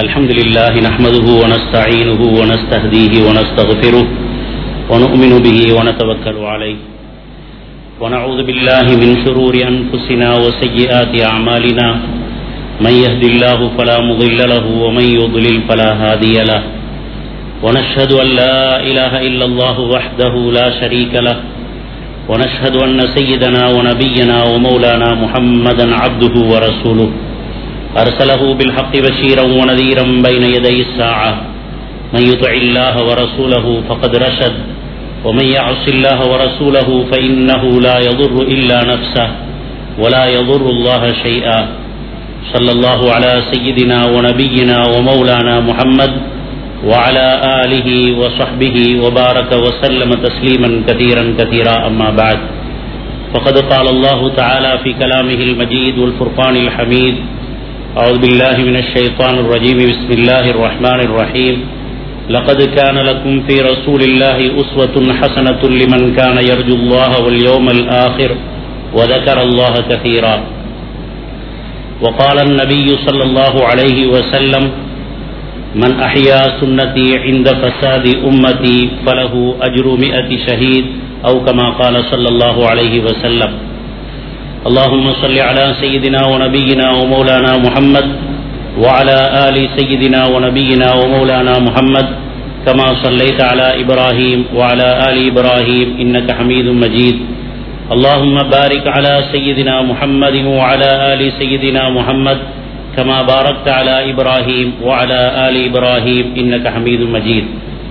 الحمد لله نحمده ونستعينه ونستهديه ونستغفره ونؤمن به ونتوكل عليه ونعوذ بالله من شرور أنفسنا وسيئات أعمالنا من يهد الله فلا مضل له ومن يضلل فلا هادي له ونشهد أن لا إله إلا الله وحده لا شريك له ونشهد أن سيدنا ونبينا ومولانا محمدا عبده ورسوله أرسله بالحق بشيرا ونذيرا بين يدي الساعة من يطع الله ورسوله فقد رشد ومن يعص الله ورسوله فإنه لا يضر إلا نفسه ولا يضر الله شيئا صلى الله على سيدنا ونبينا ومولانا محمد وعلى آله وصحبه وبارك وسلم تسليما كثيرا كثيرا أما بعد فقد قال الله تعالى في كلامه المجيد والفرقان الحميد أعوذ بالله من الشيطان الرجيم بسم الله الرحمن الرحيم لقد كان لكم في رسول الله أسوة حسنة لمن كان يرجو الله واليوم الآخر وذكر الله كثيرا وقال النبي صلى الله عليه وسلم من أحيا سنتي عند فساد أمتي فله أجر مئة شهيد أو كما قال صلى الله عليه وسلم اللهم صل على سيدنا ونبينا ومولانا محمد وعلى آل سيدنا ونبينا ومولانا محمد كما صليت على إبراهيم وعلى آل إبراهيم إنك حميد مجيد اللهم بارك على سيدنا محمد وعلى آل سيدنا محمد كما باركت على إبراهيم وعلى آل إبراهيم إنك حميد مجيد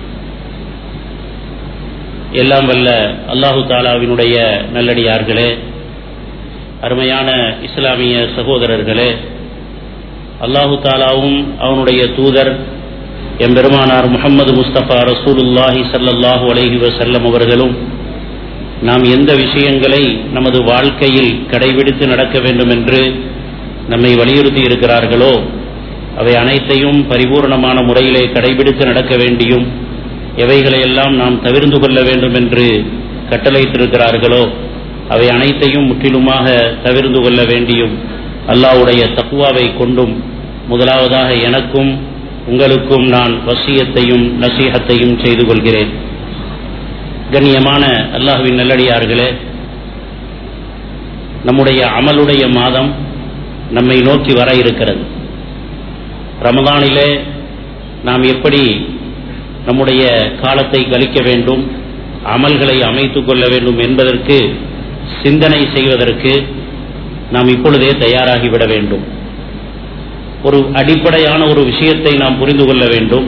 எல்லாம் வல்ல அல்லாஹு தாலாவினுடைய நல்லடியார்களே அருமையான இஸ்லாமிய சகோதரர்களே அல்லாஹு தாலாவும் அவனுடைய தூதர் எம்பெருமானார் முகமது முஸ்தபா ரசூலுல்லாஹி சல்லல்லாஹு அலைஹி வசல்லம் அவர்களும் நாம் எந்த விஷயங்களை நமது வாழ்க்கையில் கடைபிடித்து நடக்க வேண்டும் என்று நம்மை வலியுறுத்தி இருக்கிறார்களோ அவை அனைத்தையும் பரிபூர்ணமான முறையிலே கடைபிடித்து நடக்க வேண்டியும் எவைகளையெல்லாம் நாம் தவிர்ந்து கொள்ள வேண்டும் என்று கட்டளையிட்டிருக்கிறார்களோ அவை அனைத்தையும் முற்றிலுமாக தவிர்ந்து கொள்ள வேண்டியும் அல்லாவுடைய தக்குவாவை கொண்டும் முதலாவதாக எனக்கும் உங்களுக்கும் நான் வசியத்தையும் நசீகத்தையும் செய்து கொள்கிறேன் கண்ணியமான அல்லாஹுவின் நல்லடியார்களே நம்முடைய அமலுடைய மாதம் நம்மை நோக்கி வர இருக்கிறது ரமதானிலே நாம் எப்படி நம்முடைய காலத்தை கழிக்க வேண்டும் அமல்களை அமைத்துக் கொள்ள வேண்டும் என்பதற்கு சிந்தனை செய்வதற்கு நாம் இப்பொழுதே தயாராகிவிட வேண்டும் ஒரு அடிப்படையான ஒரு விஷயத்தை நாம் புரிந்து கொள்ள வேண்டும்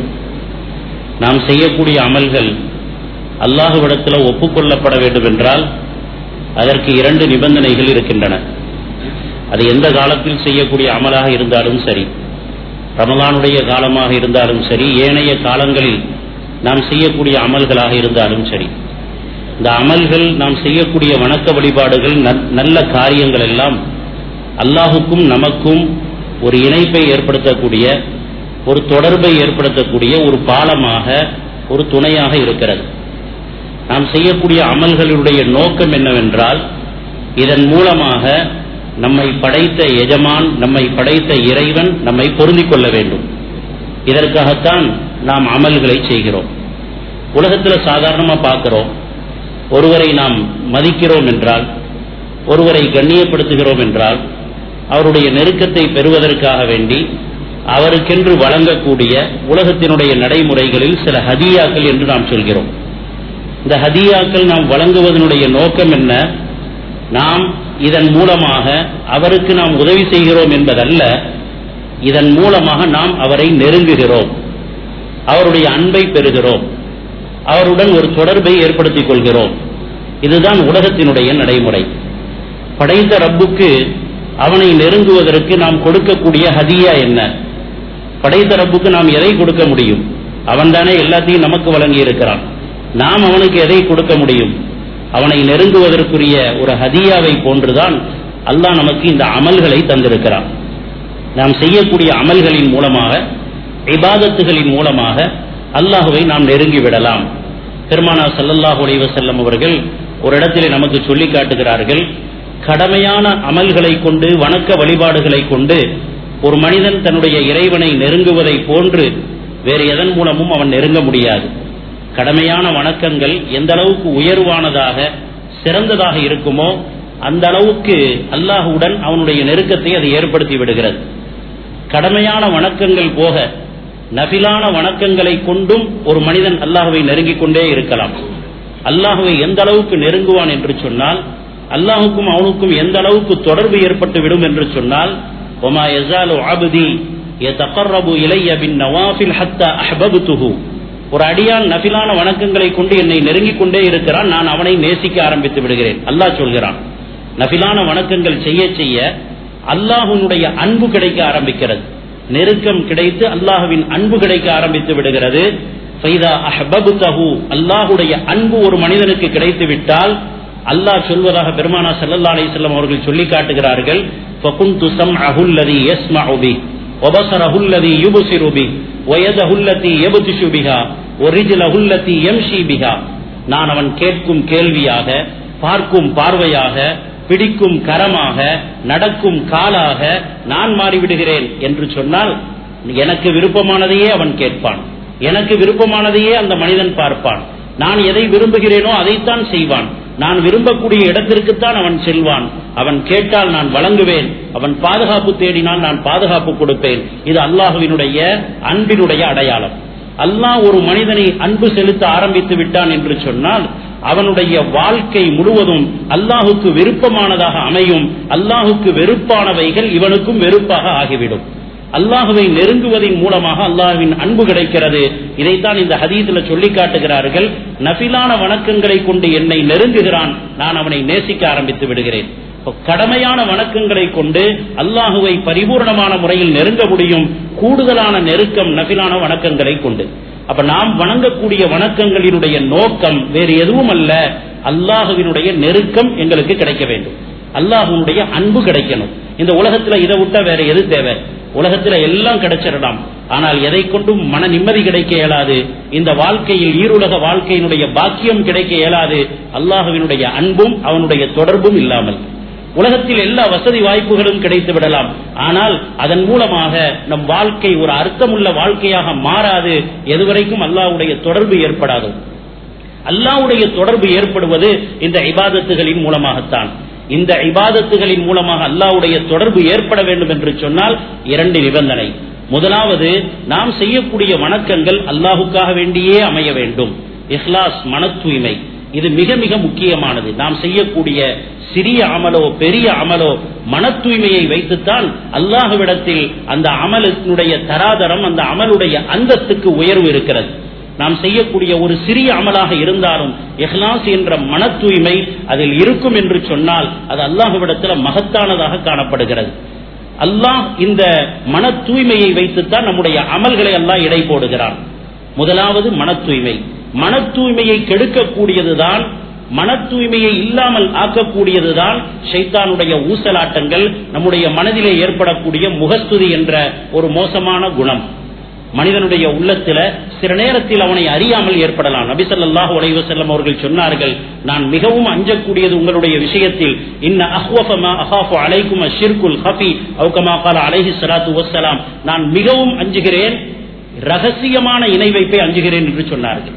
நாம் செய்யக்கூடிய அமல்கள் அல்லாஹுவிடத்தில் ஒப்புக்கொள்ளப்பட வேண்டும் என்றால் அதற்கு இரண்டு நிபந்தனைகள் இருக்கின்றன அது எந்த காலத்தில் செய்யக்கூடிய அமலாக இருந்தாலும் சரி ரமலானுடைய காலமாக இருந்தாலும் சரி ஏனைய காலங்களில் நாம் செய்யக்கூடிய அமல்களாக இருந்தாலும் சரி இந்த அமல்கள் நாம் செய்யக்கூடிய வணக்க வழிபாடுகள் நல்ல காரியங்கள் எல்லாம் அல்லாஹுக்கும் நமக்கும் ஒரு இணைப்பை ஏற்படுத்தக்கூடிய ஒரு தொடர்பை ஏற்படுத்தக்கூடிய ஒரு பாலமாக ஒரு துணையாக இருக்கிறது நாம் செய்யக்கூடிய அமல்களுடைய நோக்கம் என்னவென்றால் இதன் மூலமாக நம்மை படைத்த எஜமான் நம்மை படைத்த இறைவன் நம்மை பொருந்திக் கொள்ள வேண்டும் இதற்காகத்தான் நாம் அமல்களை செய்கிறோம் உலகத்தில் சாதாரணமாக பார்க்கிறோம் ஒருவரை நாம் மதிக்கிறோம் என்றால் ஒருவரை கண்ணியப்படுத்துகிறோம் என்றால் அவருடைய நெருக்கத்தை பெறுவதற்காக வேண்டி அவருக்கென்று வழங்கக்கூடிய உலகத்தினுடைய நடைமுறைகளில் சில ஹதியாக்கள் என்று நாம் சொல்கிறோம் இந்த ஹதியாக்கள் நாம் வழங்குவதனுடைய நோக்கம் என்ன நாம் இதன் மூலமாக அவருக்கு நாம் உதவி செய்கிறோம் என்பதல்ல இதன் மூலமாக நாம் அவரை நெருங்குகிறோம் அவருடைய அன்பை பெறுகிறோம் அவருடன் ஒரு தொடர்பை ஏற்படுத்திக் கொள்கிறோம் இதுதான் உலகத்தினுடைய நடைமுறை படைத்த ரப்புக்கு அவனை நெருங்குவதற்கு நாம் கொடுக்கக்கூடிய ஹதியா என்ன படைத்த ரப்புக்கு நாம் எதை கொடுக்க முடியும் அவன்தானே எல்லாத்தையும் நமக்கு வழங்கி இருக்கிறான் நாம் அவனுக்கு எதை கொடுக்க முடியும் அவனை நெருங்குவதற்குரிய ஒரு ஹதியாவை போன்றுதான் அல்லாஹ் நமக்கு இந்த அமல்களை தந்திருக்கிறான் நாம் செய்யக்கூடிய அமல்களின் மூலமாக இபாதத்துகளின் மூலமாக அல்லாஹுவை நாம் நெருங்கி விடலாம் பெருமானா சல்லல்லாஹு அலைவ செல்லம் அவர்கள் ஒரு இடத்திலே நமக்கு சொல்லி காட்டுகிறார்கள் கடமையான அமல்களை கொண்டு வணக்க வழிபாடுகளை கொண்டு ஒரு மனிதன் தன்னுடைய இறைவனை நெருங்குவதை போன்று வேறு எதன் மூலமும் அவன் நெருங்க முடியாது கடமையான வணக்கங்கள் எந்த அளவுக்கு உயர்வானதாக சிறந்ததாக இருக்குமோ அந்த அளவுக்கு அல்லாஹுடன் அவனுடைய நெருக்கத்தை அது ஏற்படுத்தி விடுகிறது கடமையான வணக்கங்கள் போக நபிலான வணக்கங்களை கொண்டும் ஒரு மனிதன் அல்லாஹுவை நெருங்கிக் கொண்டே இருக்கலாம் அல்லாஹுவை எந்த அளவுக்கு நெருங்குவான் என்று சொன்னால் அல்லாஹுக்கும் அவனுக்கும் எந்த அளவுக்கு தொடர்பு ஏற்பட்டு விடும் என்று சொன்னால் ஒமா எசாலு ஆபுதி தகர்ரபு இலைய பின் நவாஃபில் ஹத்தா அஹ்பபுத்துஹு ஒரு அடியான் நபிலான வணக்கங்களை கொண்டு என்னை நெருங்கிக் கொண்டே இருக்கிறான் நான் அவனை நேசிக்க ஆரம்பித்து விடுகிறேன் அல்லாஹ் சொல்கிறான் நபிலான வணக்கங்கள் செய்ய செய்ய அல்லாஹுனுடைய அன்பு கிடைக்க ஆரம்பிக்கிறது நெருக்கம் கிடைத்து அல்லாஹுவின் அன்பு கிடைக்க ஆரம்பித்து விடுகிறது அல்லாஹுடைய அன்பு ஒரு மனிதனுக்கு கிடைத்து விட்டால் அல்லாஹ் சொல்வதாக பெருமானா சல்லல்லா அலி செல்லம் அவர்கள் சொல்லி காட்டுகிறார்கள் وبصره الذي يبصر به ويده التي يبطش بها ورجله التي يمشي بها நான் அவன் கேட்கும் கேள்வியாக பார்க்கும் பார்வையாக பிடிக்கும் கரமாக நடக்கும் காலாக நான் மாறிவிடுகிறேன் என்று சொன்னால் எனக்கு விருப்பமானதையே அவன் கேட்பான் எனக்கு விருப்பமானதையே அந்த மனிதன் பார்ப்பான் நான் எதை விரும்புகிறேனோ அதைத்தான் செய்வான் நான் விரும்பக்கூடிய இடத்திற்குத்தான் அவன் செல்வான் அவன் கேட்டால் நான் வழங்குவேன் அவன் பாதுகாப்பு தேடினால் நான் பாதுகாப்பு கொடுப்பேன் இது அல்லாஹுவினுடைய அன்பினுடைய அடையாளம் அல்லாஹ் ஒரு மனிதனை அன்பு செலுத்த ஆரம்பித்து விட்டான் என்று சொன்னால் அவனுடைய வாழ்க்கை முழுவதும் அல்லாஹுக்கு விருப்பமானதாக அமையும் அல்லாஹுக்கு வெறுப்பானவைகள் இவனுக்கும் வெறுப்பாக ஆகிவிடும் அல்லாஹுவை நெருங்குவதன் மூலமாக அல்லாஹுவின் அன்பு கிடைக்கிறது இதைத்தான் இந்த ஹதீஸ்ல சொல்லி காட்டுகிறார்கள் நபிலான வணக்கங்களை கொண்டு என்னை நெருங்குகிறான் நான் அவனை நேசிக்க ஆரம்பித்து விடுகிறேன் கடமையான வணக்கங்களை கொண்டு அல்லாஹுவை பரிபூர்ணமான முறையில் நெருங்க முடியும் கூடுதலான நெருக்கம் நபிலான வணக்கங்களை கொண்டு அப்ப நாம் வணங்கக்கூடிய வணக்கங்களினுடைய நோக்கம் வேறு எதுவும் அல்ல அல்லாஹுவினுடைய நெருக்கம் எங்களுக்கு கிடைக்க வேண்டும் அல்லாஹுடைய அன்பு கிடைக்கணும் இந்த உலகத்துல இதை விட்டா வேற எது தேவை உலகத்துல எல்லாம் கிடைச்சிடலாம் ஆனால் எதை கொண்டும் மன நிம்மதி கிடைக்க இயலாது இந்த வாழ்க்கையில் ஈருலக வாழ்க்கையினுடைய பாக்கியம் கிடைக்க இயலாது அல்லாஹுவினுடைய அன்பும் அவனுடைய தொடர்பும் இல்லாமல் உலகத்தில் எல்லா வசதி வாய்ப்புகளும் கிடைத்து விடலாம் ஆனால் அதன் மூலமாக நம் வாழ்க்கை ஒரு அர்த்தமுள்ள வாழ்க்கையாக மாறாது எதுவரைக்கும் அல்லாஹ்வுடைய தொடர்பு ஏற்படாது அல்லாஹ்வுடைய தொடர்பு ஏற்படுவது இந்த இபாதத்துகளின் மூலமாகத்தான் இந்த இபாதத்துகளின் மூலமாக அல்லாஹ்வுடைய தொடர்பு ஏற்பட வேண்டும் என்று சொன்னால் இரண்டு நிபந்தனை முதலாவது நாம் செய்யக்கூடிய வணக்கங்கள் அல்லாஹுக்காக வேண்டியே அமைய வேண்டும் இஹ்லாஸ் மன தூய்மை இது மிக மிக முக்கியமானது நாம் செய்யக்கூடிய சிறிய அமலோ பெரிய அமலோ மன தூய்மையை வைத்துத்தான் அல்லாஹுவிடத்தில் அந்த அமலினுடைய தராதரம் அந்த அமலுடைய அந்தஸ்துக்கு உயர்வு இருக்கிறது நாம் செய்யக்கூடிய ஒரு சிறிய அமலாக இருந்தாலும் இஹ்லாஸ் என்ற மன தூய்மை அதில் இருக்கும் என்று சொன்னால் அது அல்லாஹுவிடத்தில் மகத்தானதாக காணப்படுகிறது அல்லாஹ் இந்த மன தூய்மையை வைத்துத்தான் நம்முடைய அமல்களை அல்லாஹ் இடை போடுகிறான் முதலாவது மன தூய்மை மன தூய்மையை கெடுக்கக்கூடியதுதான் மன தூய்மையை இல்லாமல் ஆக்கக்கூடியதுதான் ஷைத்தானுடைய ஊசலாட்டங்கள் நம்முடைய மனதிலே ஏற்படக்கூடிய முகஸ்துதி என்ற ஒரு மோசமான குணம் மனிதனுடைய உள்ளத்துல சில நேரத்தில் அவனை அறியாமல் ஏற்படலாம் நபிசல்லாஹு அலைவ செல்லம் அவர்கள் சொன்னார்கள் நான் மிகவும் அஞ்சக்கூடியது உங்களுடைய விஷயத்தில் இன்ன அஹ்வஃபமா அஹாஃபு அலைக்கும் அஷிர்குல் ஹஃபி அவுகமா கால அலைஹி ஸலாத்து வஸ்ஸலாம் நான் மிகவும் அஞ்சுகிறேன் ரகசியமான இணை வைப்பை அஞ்சுகிறேன் என்று சொன்னார்கள்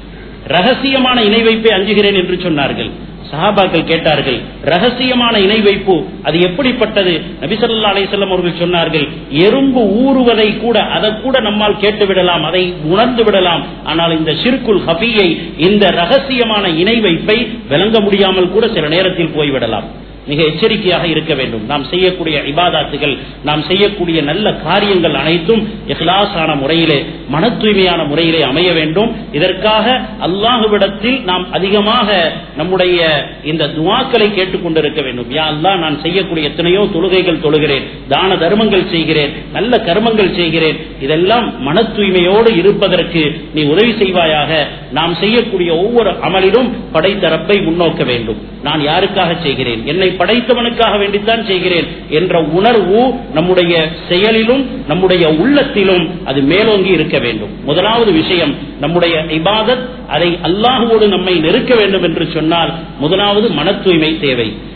ரகசியமான இணை வைப்பை அஞ்சுகிறேன் என்று சொன்னார்கள் சஹாபாக்கள் கேட்டார்கள் ரகசியமான இணை வைப்பு அது எப்படிப்பட்டது நபிசல்லா அலிசல்லம் அவர்கள் சொன்னார்கள் எறும்பு ஊறுவதை கூட அதை கூட நம்மால் கேட்டு விடலாம் அதை உணர்ந்து விடலாம் ஆனால் இந்த ஷிர்குல் ஹபியை இந்த ரகசியமான இணை வைப்பை விளங்க முடியாமல் கூட சில நேரத்தில் போய்விடலாம் மிக எச்சரிக்கையாக இருக்க வேண்டும் நாம் செய்யக்கூடிய இபாதாத்துகள் நாம் செய்யக்கூடிய நல்ல காரியங்கள் அனைத்தும் இஹ்லாஸான முறையிலே மன தூய்மையான முறையிலே அமைய வேண்டும் இதற்காக அல்லாஹுவிடத்தில் நாம் அதிகமாக நம்முடைய இந்த துவாக்களை கேட்டுக்கொண்டிருக்க வேண்டும் யா அல்லா நான் செய்யக்கூடிய எத்தனையோ தொழுகைகள் தொழுகிறேன் தான தர்மங்கள் செய்கிறேன் நல்ல கர்மங்கள் செய்கிறேன் இதெல்லாம் மன தூய்மையோடு இருப்பதற்கு நீ உதவி செய்வாயாக நாம் செய்யக்கூடிய ஒவ்வொரு அமலிலும் படைத்தரப்பை முன்னோக்க வேண்டும் நான் யாருக்காக செய்கிறேன் என்னை படைத்தவனுக்காக வேண்டித்தான் செய்கிறேன் என்ற உணர்வு நம்முடைய செயலிலும் நம்முடைய உள்ளத்திலும் அது மேலோங்கி இருக்க வேண்டும் முதலாவது விஷயம் நம்முடைய இபாதத் அதை அல்லாஹுவோடு நம்மை நெருக்க வேண்டும் என்று சொன்னால் முதலாவது மன தூய்மை தேவை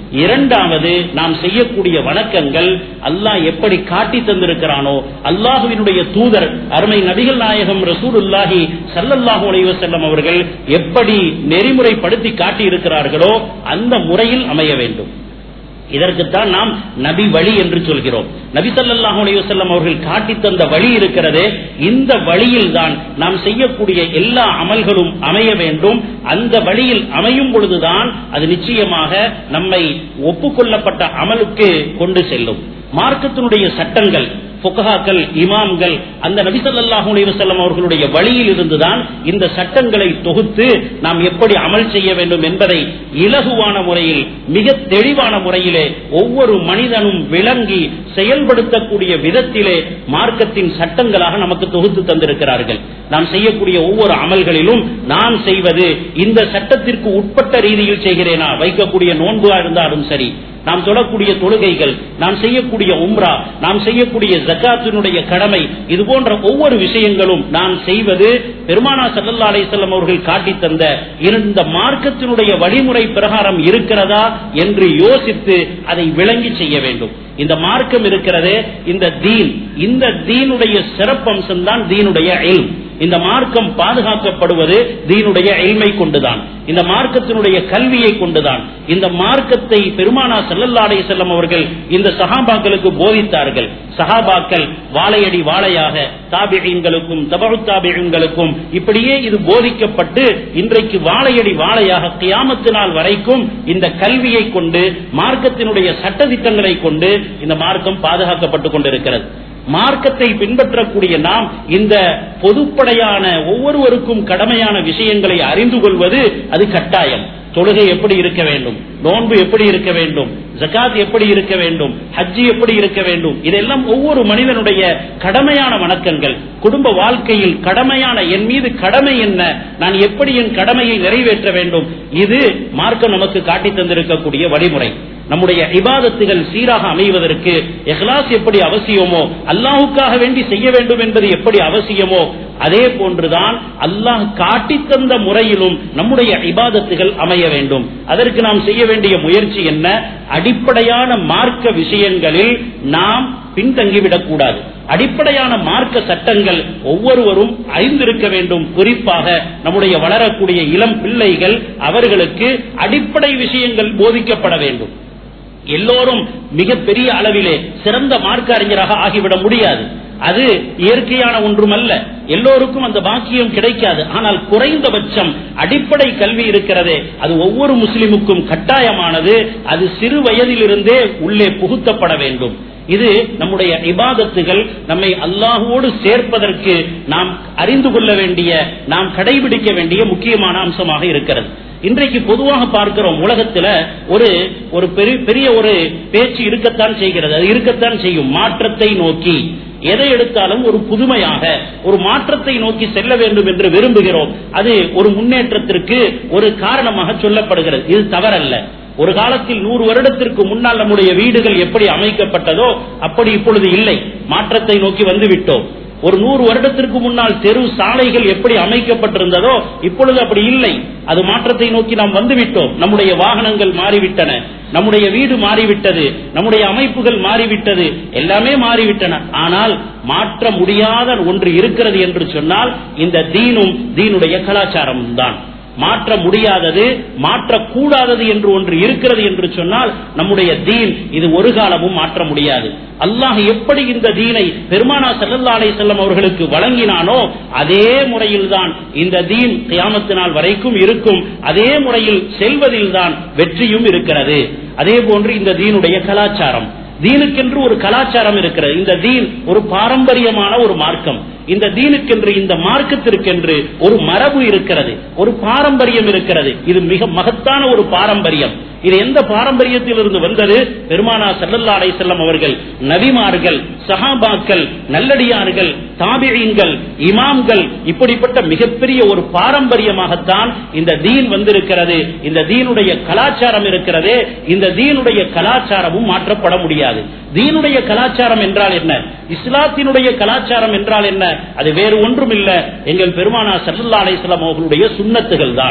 இரண்டாவது நாம் செய்யக்கூடிய வணக்கங்கள் அல்லாஹ் எப்படி காட்டி தந்திருக்கிறானோ அல்லாஹுவினுடைய தூதர் அருமை நபிகள் நாயகம் ரசூலுல்லாஹி சல்லல்லாஹு அலைஹி வஸல்லம் அவர்கள் எப்படி நெறிமுறைப்படுத்தி காட்டி இருக்கிறார்களோ அந்த முறையில் அமைய வேண்டும் இதற்குத்தான் நாம் நபி வழி என்று சொல்கிறோம் நபி ஸல்லல்லாஹு அலைஹி வஸல்லம் அவர்கள் காட்டி தந்த வழி இருக்கிறதே இந்த வழியில் தான் நாம் செய்யக்கூடிய எல்லா அமல்களும் அமைய வேண்டும் அந்த வழியில் அமையும் பொழுதுதான் அது நிச்சயமாக நம்மை ஒப்புக்கொள்ளப்பட்ட அமலுக்கு கொண்டு செல்லும் மார்க்கத்தினுடைய சட்டங்கள் புகஹாக்கள் இமாம்கள் அந்த நபி ஸல்லல்லாஹு அலைஹி வஸல்லம் அவர்களுடைய வழியில் இருந்துதான் இந்த சட்டங்களை தொகுத்து நாம் எப்படி அமல் செய்ய வேண்டும் என்பதை இலகுவான முறையில் மிக தெளிவான முறையிலே ஒவ்வொரு மனிதனும் விளங்கி செயல்படுத்தக்கூடிய விதத்திலே மார்க்கத்தின் சட்டங்களாக நமக்கு தொகுத்து தந்திருக்கிறார்கள் நாம் செய்யக்கூடிய ஒவ்வொரு அமல்களிலும் நாம் செய்வது இந்த சட்டத்திற்கு உட்பட்ட ரீதியில் செய்கிறேனா வைக்கக்கூடிய நோன்பா இருந்தாலும் சரி நாம் தொழக்கூடிய தொழுகைகள் நாம் செய்யக்கூடிய உம்ரா நாம் செய்யக்கூடிய ஜக்காத்தினுடைய கடமை இது போன்ற ஒவ்வொரு விஷயங்களும் நாம் செய்வது பெருமானா சல்லல்லா அலிசல்லம் அவர்கள் காட்டி தந்த இந்த மார்க்கத்தினுடைய வழிமுறை பிரகாரம் இருக்கிறதா என்று யோசித்து அதை விளங்கி செய்ய வேண்டும் இந்த மார்க்கம் இருக்கிறதே இந்த தீன் இந்த தீனுடைய சிறப்பம்சம் தான் தீனுடைய இல்ம் இந்த மார்க்கம் பாதுகாக்கப்படுவது தீனுடைய எல்மை கொண்டுதான் இந்த மார்க்கத்தினுடைய கல்வியை கொண்டுதான் இந்த மார்க்கத்தை பெருமானா செல்லல்லாடைய செல்லம் அவர்கள் இந்த சஹாபாக்களுக்கு போதித்தார்கள் சஹாபாக்கள் வாழையடி வாழையாக தாபிகளுக்கும் தபு தாபிகளுக்கும் இப்படியே இது போதிக்கப்பட்டு இன்றைக்கு வாழையடி வாழையாக கியாமத்து நாள் வரைக்கும் இந்த கல்வியை கொண்டு மார்க்கத்தினுடைய சட்டதிட்டங்களை கொண்டு இந்த மார்க்கம் பாதுகாக்கப்பட்டுக் கொண்டிருக்கிறது மார்க்கத்தை பின்பற்றக்கூடிய நாம் இந்த பொதுப்படையான ஒவ்வொருவருக்கும் கடமையான விஷயங்களை அறிந்து கொள்வது அது கட்டாயம் தொழுகை எப்படி இருக்க வேண்டும் நோன்பு எப்படி இருக்க வேண்டும் ஜகாத் எப்படி இருக்க வேண்டும் ஹஜ்ஜி எப்படி இருக்க வேண்டும் இதெல்லாம் ஒவ்வொரு மனிதனுடைய கடமையான வணக்கங்கள் குடும்ப வாழ்க்கையில் கடமையான என் மீது கடமை என்ன நான் எப்படி என் கடமையை நிறைவேற்ற வேண்டும் இது மார்க்கம் நமக்கு காட்டி தந்திருக்கக்கூடிய வழிமுறை நம்முடைய இபாதத்துகள் சீராக அமைவதற்கு எஹ்லாஸ் எப்படி அவசியமோ அல்லாஹுக்காக வேண்டி செய்ய வேண்டும் என்பது எப்படி அவசியமோ அதே போன்றுதான் அல்லாஹ் காட்டி தந்த முறையிலும் நம்முடைய இபாதத்துகள் அமைய வேண்டும் அதற்கு நாம் செய்ய வேண்டிய முயற்சி என்ன அடிப்படையான மார்க்க விஷயங்களில் நாம் பின்தங்கிவிடக் கூடாது அடிப்படையான மார்க்க சட்டங்கள் ஒவ்வொருவரும் அறிந்திருக்க வேண்டும் குறிப்பாக நம்முடைய வளரக்கூடிய இளம் பிள்ளைகள் அவர்களுக்கு அடிப்படை விஷயங்கள் போதிக்கப்பட வேண்டும் எல்லோரும் மிகப்பெரிய அளவிலே சிறந்த மார்க்க அறிஞராக ஆகிவிட முடியாது அது இயற்கையான ஒன்றுமல்ல எல்லோருக்கும் அந்த பாக்கியம் கிடைக்காது ஆனால் குறைந்தபட்சம் அடிப்படை கல்வி இருக்கிறதே அது ஒவ்வொரு முஸ்லிமுக்கும் கட்டாயமானது அது சிறு வயதிலிருந்தே உள்ளே புகுத்தப்பட வேண்டும் இது நம்முடைய இபாதத்துகள் நம்மை அல்லாஹுவோடு சேர்ப்பதற்கு நாம் அறிந்து கொள்ள வேண்டிய நாம் கடைபிடிக்க வேண்டிய முக்கியமான அம்சமாக இருக்கிறது இன்றைக்கு பொதுவாக பார்க்கிறோம் உலகத்துல ஒரு ஒரு பெரிய ஒரு பேச்சு இருக்கத்தான் செய்கிறது அது இருக்கத்தான் செய்யும் மாற்றத்தை நோக்கி எதை எடுத்தாலும் ஒரு புதுமையாக ஒரு மாற்றத்தை நோக்கி செல்ல வேண்டும் என்று விரும்புகிறோம் அது ஒரு முன்னேற்றத்திற்கு ஒரு காரணமாக சொல்லப்படுகிறது இது தவறல்ல ஒரு காலத்தில் நூறு வருடத்திற்கு முன்னால் நம்முடைய வீடுகள் எப்படி அமைக்கப்பட்டதோ அப்படி இப்பொழுது இல்லை மாற்றத்தை நோக்கி வந்து விட்டோம் ஒரு நூறு வருடத்திற்கு முன்னால் தெரு சாலைகள் எப்படி அமைக்கப்பட்டிருந்ததோ இப்பொழுது அப்படி இல்லை அது மாற்றத்தை நோக்கி நாம் வந்துவிட்டோம் நம்முடைய வாகனங்கள் மாறிவிட்டன நம்முடைய வீடு மாறிவிட்டது நம்முடைய அமைப்புகள் மாறிவிட்டது எல்லாமே மாறிவிட்டன ஆனால் மாற்ற முடியாத ஒன்று இருக்கிறது என்று சொன்னால் இந்த தீனும் தீனுடைய கலாச்சாரமும் தான் மாற்ற முடியாதது மாற்றக்கூடாதது என்று ஒன்று இருக்கிறது என்று சொன்னால் நம்முடைய தீன் இது ஒரு காலமும் மாற்ற முடியாது அல்லாஹ் எப்படி இந்த தீனை பெருமானா சல்லல்லா அலை செல்லம் அவர்களுக்கு வழங்கினானோ அதே முறையில் தான் இந்த தீன் கியாமத்தினால் வரைக்கும் இருக்கும் அதே முறையில் செல்வதில் தான் வெற்றியும் இருக்கிறது அதே போன்று இந்த தீனுடைய கலாச்சாரம் தீனுக்கென்று ஒரு கலாச்சாரம் இருக்கிறது இந்த தீன் ஒரு பாரம்பரியமான ஒரு மார்க்கம் இந்த தீனுக்கென்று இந்த மார்க்கத்திற்கென்று ஒரு மரபு இருக்கிறது ஒரு பாரம்பரியம் இருக்கிறது இது மிக மகத்தான ஒரு பாரம்பரியம் இது எந்த பாரம்பரியத்தில் இருந்து வந்தது பெருமானா சல்லல்லா அலை செல்லம் அவர்கள் நபிமார்கள் சஹாபாக்கள் நல்லடியார்கள் தாபிழீன்கள் இமாம்கள் இப்படிப்பட்ட மிகப்பெரிய ஒரு பாரம்பரியமாகத்தான் இந்த தீன் வந்திருக்கிறது இந்த தீனுடைய கலாச்சாரம் இருக்கிறதே இந்த தீனுடைய கலாச்சாரமும் மாற்றப்பட முடியாது தீனுடைய கலாச்சாரம் என்றால் என்ன இஸ்லாத்தினுடைய கலாச்சாரம் என்றால் என்ன அது வேறு ஒன்றும் இல்ல எங்கள் பெருமானா சல்லல்லா அலிஸ்லாம் அவர்களுடைய சுண்ணத்துகள் தான்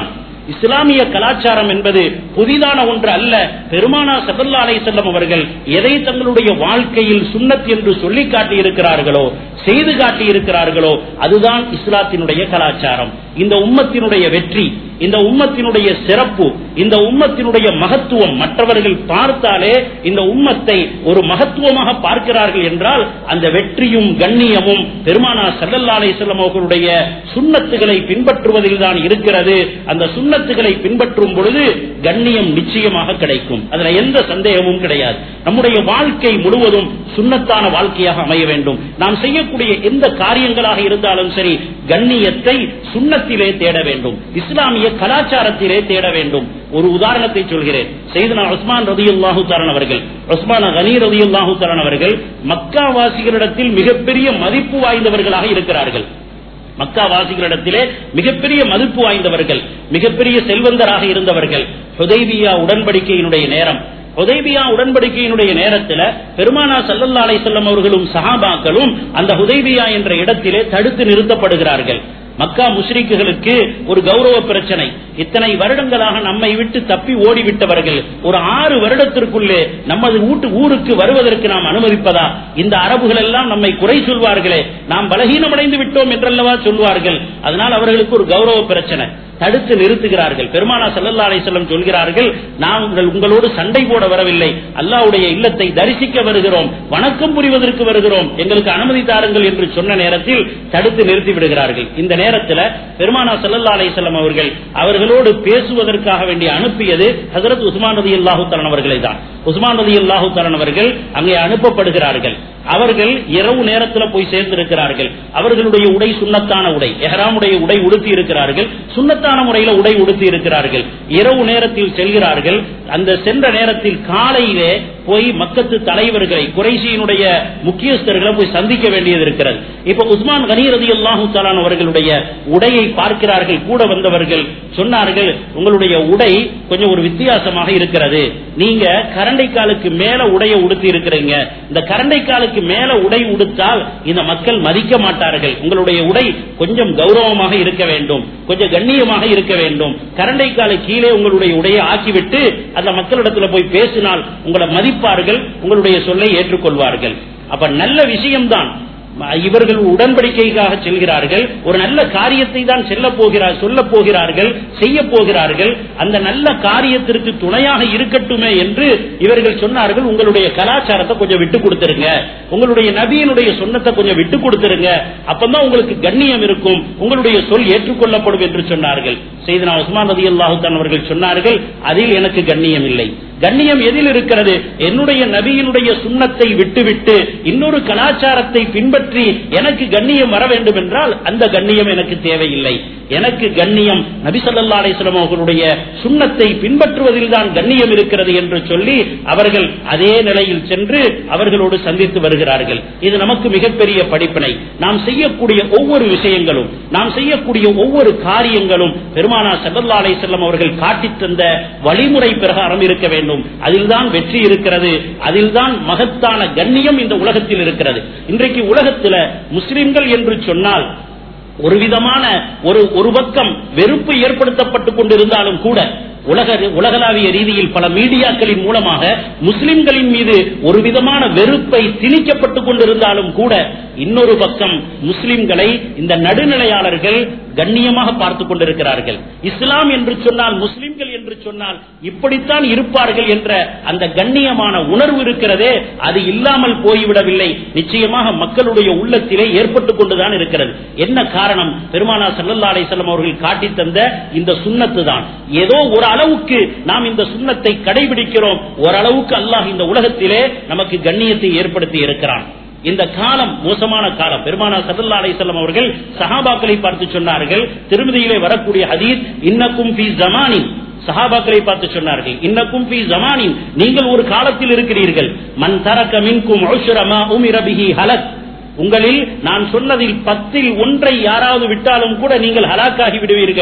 இஸ்லாமிய கலாச்சாரம் என்பது புதிதான ஒன்று அல்ல பெருமானா சதல்லா அலை செல்லம் அவர்கள் எதை தங்களுடைய வாழ்க்கையில் சுன்னத் என்று சொல்லி காட்டி இருக்கிறார்களோ செய்து காட்டி இருக்கிறார்களோ அதுதான் இஸ்லாத்தினுடைய கலாச்சாரம் இந்த உம்மத்தினுடைய வெற்றி இந்த உம்மத்தினுடைய சிறப்பு இந்த உம்மத்தினுடைய மகத்துவம் மற்றவர்கள் பார்த்தாலே இந்த உம்மத்தை ஒரு மகத்துவமாக பார்க்கிறார்கள் என்றால் அந்த வெற்றியும் கண்ணியமும் பெருமானா சல்லல்லா அலிஸ்லாம் அவர்களுடைய சுண்ணத்துகளை பின்பற்றுவதில் தான் இருக்கிறது அந்த சுண்ணத்துகளை பின்பற்றும் பொழுது கண்ணியம் நிச்சயமாக கிடைக்கும் அதுல எந்த சந்தேகமும் கிடையாது நம்முடைய வாழ்க்கை முழுவதும் சுண்ணத்தான வாழ்க்கையாக அமைய வேண்டும் நாம் செய்யக்கூடிய எந்த காரியங்களாக இருந்தாலும் சரி கண்ணியத்தை சுண்ணத்திலே தேட வேண்டும் இஸ்லாமிய கலாச்சாரத்திலே தேட வேண்டும் ஒரு உதாரணத்தை சொல்கிறேன் செய்தனா உஸ்மான் ரதியுல்லாஹு தரன் அவர்கள் உஸ்மான் கனி ரதியுல்லாஹு தரன் அவர்கள் மக்கா வாசிகளிடத்தில் மிகப்பெரிய மதிப்பு வாய்ந்தவர்களாக இருக்கிறார்கள் மக்கா வாசிகளிடத்திலே மிகப்பெரிய மதிப்பு வாய்ந்தவர்கள் மிகப்பெரிய செல்வந்தராக இருந்தவர்கள் ஹுதைபியா உடன்படிக்கையினுடைய நேரம் ஹுதைபியா உடன்படிக்கையினுடைய நேரத்தில் பெருமானா சல்லல்லா அலை செல்லம் அவர்களும் சஹாபாக்களும் அந்த ஹுதைபியா என்ற இடத்திலே தடுத்து நிறுத்தப்படுகிறார்கள் மக்கா முஸ்ரிக்குகளுக்கு ஒரு கௌரவ பிரச்சனை இத்தனை வருடங்களாக நம்மை விட்டு தப்பி ஓடிவிட்டவர்கள் ஒரு ஆறு வருடத்திற்குள்ளே நமது வீட்டு ஊருக்கு வருவதற்கு நாம் அனுமதிப்பதா இந்த அரபுகள் எல்லாம் நம்மை குறை சொல்வார்களே நாம் பலகீனமடைந்து விட்டோம் என்றல்லவா சொல்வார்கள் அதனால் அவர்களுக்கு ஒரு கௌரவ பிரச்சனை தடுத்து நிறுத்துகிறார்கள் பெருமானா சல்லல்லா அலிசல்லம் சொல்கிறார்கள் நாங்கள் உங்களோடு சண்டை போட வரவில்லை அல்லாவுடைய இல்லத்தை தரிசிக்க வருகிறோம் வணக்கம் புரிவதற்கு வருகிறோம் எங்களுக்கு அனுமதி தாருங்கள் என்று சொன்ன நேரத்தில் தடுத்து நிறுத்தி விடுகிறார்கள் இந்த நேரத்தில் பெருமானா சல்லல்லா அலிசல்லம் அவர்கள் அவர்களோடு பேசுவதற்காக வேண்டி அனுப்பியது ஹசரத் உஸ்மான் ரதி அல்லாஹு தலன் அவர்களை தான் உஸ்மான் ரதி அல்லாஹு தலன் அவர்கள் அங்கே அனுப்பப்படுகிறார்கள் அவர்கள் இரவு நேரத்தில் போய் சேர்ந்திருக்கிறார்கள் அவர்களுடைய உடை சுண்ணத்தான உடை எஹராமுடைய உடை உடுத்தி இருக்கிறார்கள் சுண்ணத்தான முறையில் உடை உடுத்தி இருக்கிறார்கள் இரவு நேரத்தில் செல்கிறார்கள் அந்த சென்ற நேரத்தில் காலையிலே போய் மக்கத்து தலைவர்களை குறைசியினுடைய முக்கியஸ்தர்களை போய் சந்திக்க வேண்டியது இருக்கிறது இப்ப உஸ்மான் கனீரதி அல்லாஹூ தலான் அவர்களுடைய உடையை பார்க்கிறார்கள் கூட வந்தவர்கள் சொன்னார்கள் உங்களுடைய உடை கொஞ்சம் ஒரு வித்தியாசமாக இருக்கிறது நீங்க கரண்டை காலுக்கு மேல உடைய உடுத்தி இருக்கிறீங்க இந்த கரண்டை காலுக்கு மேல உடை உடுத்தால் இந்த மக்கள் மதிக்க மாட்டார்கள் உங்களுடைய உடை கொஞ்சம் கௌரவமாக இருக்க வேண்டும் கொஞ்சம் கண்ணியமாக இருக்க வேண்டும் கரண்டை காலை கீழே உங்களுடைய உடையை ஆக்கிவிட்டு அந்த மக்களிடத்துல போய் பேசினால் உங்களை மதிப்பார்கள் உங்களுடைய சொல்லை ஏற்றுக்கொள்வார்கள் அப்ப நல்ல விஷயம்தான் இவர்கள் உடன்படிக்கைக்காக செல்கிறார்கள் ஒரு நல்ல காரியத்தை தான் செல்ல போகிறார் சொல்ல போகிறார்கள் செய்ய போகிறார்கள் அந்த நல்ல காரியத்திற்கு துணையாக இருக்கட்டுமே என்று இவர்கள் சொன்னார்கள் உங்களுடைய கலாச்சாரத்தை கொஞ்சம் விட்டு கொடுத்துருங்க உங்களுடைய நபியினுடைய சொன்னத்தை கொஞ்சம் விட்டு கொடுத்துருங்க அப்பதான் உங்களுக்கு கண்ணியம் இருக்கும் உங்களுடைய சொல் ஏற்றுக்கொள்ளப்படும் என்று சொன்னார்கள் செய்தனா உஸ்மான் ரதி அல்லாஹுத்தான் அவர்கள் சொன்னார்கள் அதில் எனக்கு கண்ணியம் இல்லை கண்ணியம் எதில் இருக்கிறது என்னுடைய நபியினுடைய சுண்ணத்தை விட்டுவிட்டு இன்னொரு கலாச்சாரத்தை பின்பற்றி எனக்கு கண்ணியம் வர வேண்டும் என்றால் அந்த கண்ணியம் எனக்கு தேவையில்லை எனக்கு கண்ணியம் நபி சொல்லா அலிஸ்லாம் அவர்களுடைய சுண்ணத்தை பின்பற்றுவதில் தான் கண்ணியம் இருக்கிறது என்று சொல்லி அவர்கள் அதே நிலையில் சென்று அவர்களோடு சந்தித்து வருகிறார்கள் இது நமக்கு மிகப்பெரிய படிப்பினை நாம் செய்யக்கூடிய ஒவ்வொரு விஷயங்களும் நாம் செய்யக்கூடிய ஒவ்வொரு காரியங்களும் பெருமானா சல்லல்லா அலிஸ்லாம் அவர்கள் காட்டித் தந்த வழிமுறை பிரகாரம் இருக்க வேண்டும் அதில் தான் வெற்றி இருக்கிறது அதில் தான் மகத்தான கண்ணியம் இந்த உலகத்தில் இருக்கிறது இன்றைக்கு உலகத்தில் முஸ்லிம்கள் என்று சொன்னால் ஒரு விதமான ஒரு ஒரு பக்கம் வெறுப்பு ஏற்படுத்தப்பட்டுக் கொண்டிருந்தாலும் கூட உலக உலகளாவிய ரீதியில் பல மீடியாக்களின் மூலமாக முஸ்லிம்களின் மீது ஒரு விதமான வெறுப்பை திணிக்கப்பட்டுக் கொண்டிருந்தாலும் கூட இன்னொரு பக்கம் முஸ்லிம்களை இந்த நடுநிலையாளர்கள் கண்ணியமாக பார்த்துக் கொண்டிருக்கிறார்கள் இஸ்லாம் என்று சொன்னால் முஸ்லிம்கள் என்று சொன்னால் இப்படித்தான் இருப்பார்கள் என்ற அந்த கண்ணியமான உணர்வு இருக்கிறதே அது இல்லாமல் போய்விடவில்லை நிச்சயமாக மக்களுடைய உள்ளத்திலே ஏற்பட்டுக் கொண்டுதான் இருக்கிறது என்ன காரணம் பெருமானா சல்லல்லா அலிசல்லம் அவர்கள் காட்டி தந்த இந்த சுண்ணத்து தான் ஏதோ ஒரு அளவுக்கு நாம் இந்த சுண்ணத்தை கடைபிடிக்கிறோம் ஓரளவுக்கு அல்லாஹ் இந்த உலகத்திலே நமக்கு கண்ணியத்தை ஏற்படுத்தி இருக்கிறான் இந்த காலம் மோசமான காலம் பெருமானா சல்லா அலிசல்லம் அவர்கள் சஹாபாக்களை பார்த்து சொன்னார்கள் திருமதியிலே வரக்கூடிய ஹதீஸ் இன்னக்கும் பி ஜமானின் சஹாபாக்களை பார்த்து சொன்னார்கள் இன்னக்கும் பி ஜமானின் நீங்கள் ஒரு காலத்தில் இருக்கிறீர்கள் மன் தரக்க மின்கும் உமிரபிஹி ஹலத் உங்களில் நான் சொன்னதில் பத்தில் ஒன்றை யாராவது விட்டாலும் கூட நீங்கள் ஹலாக்காகி விடுவீர்கள்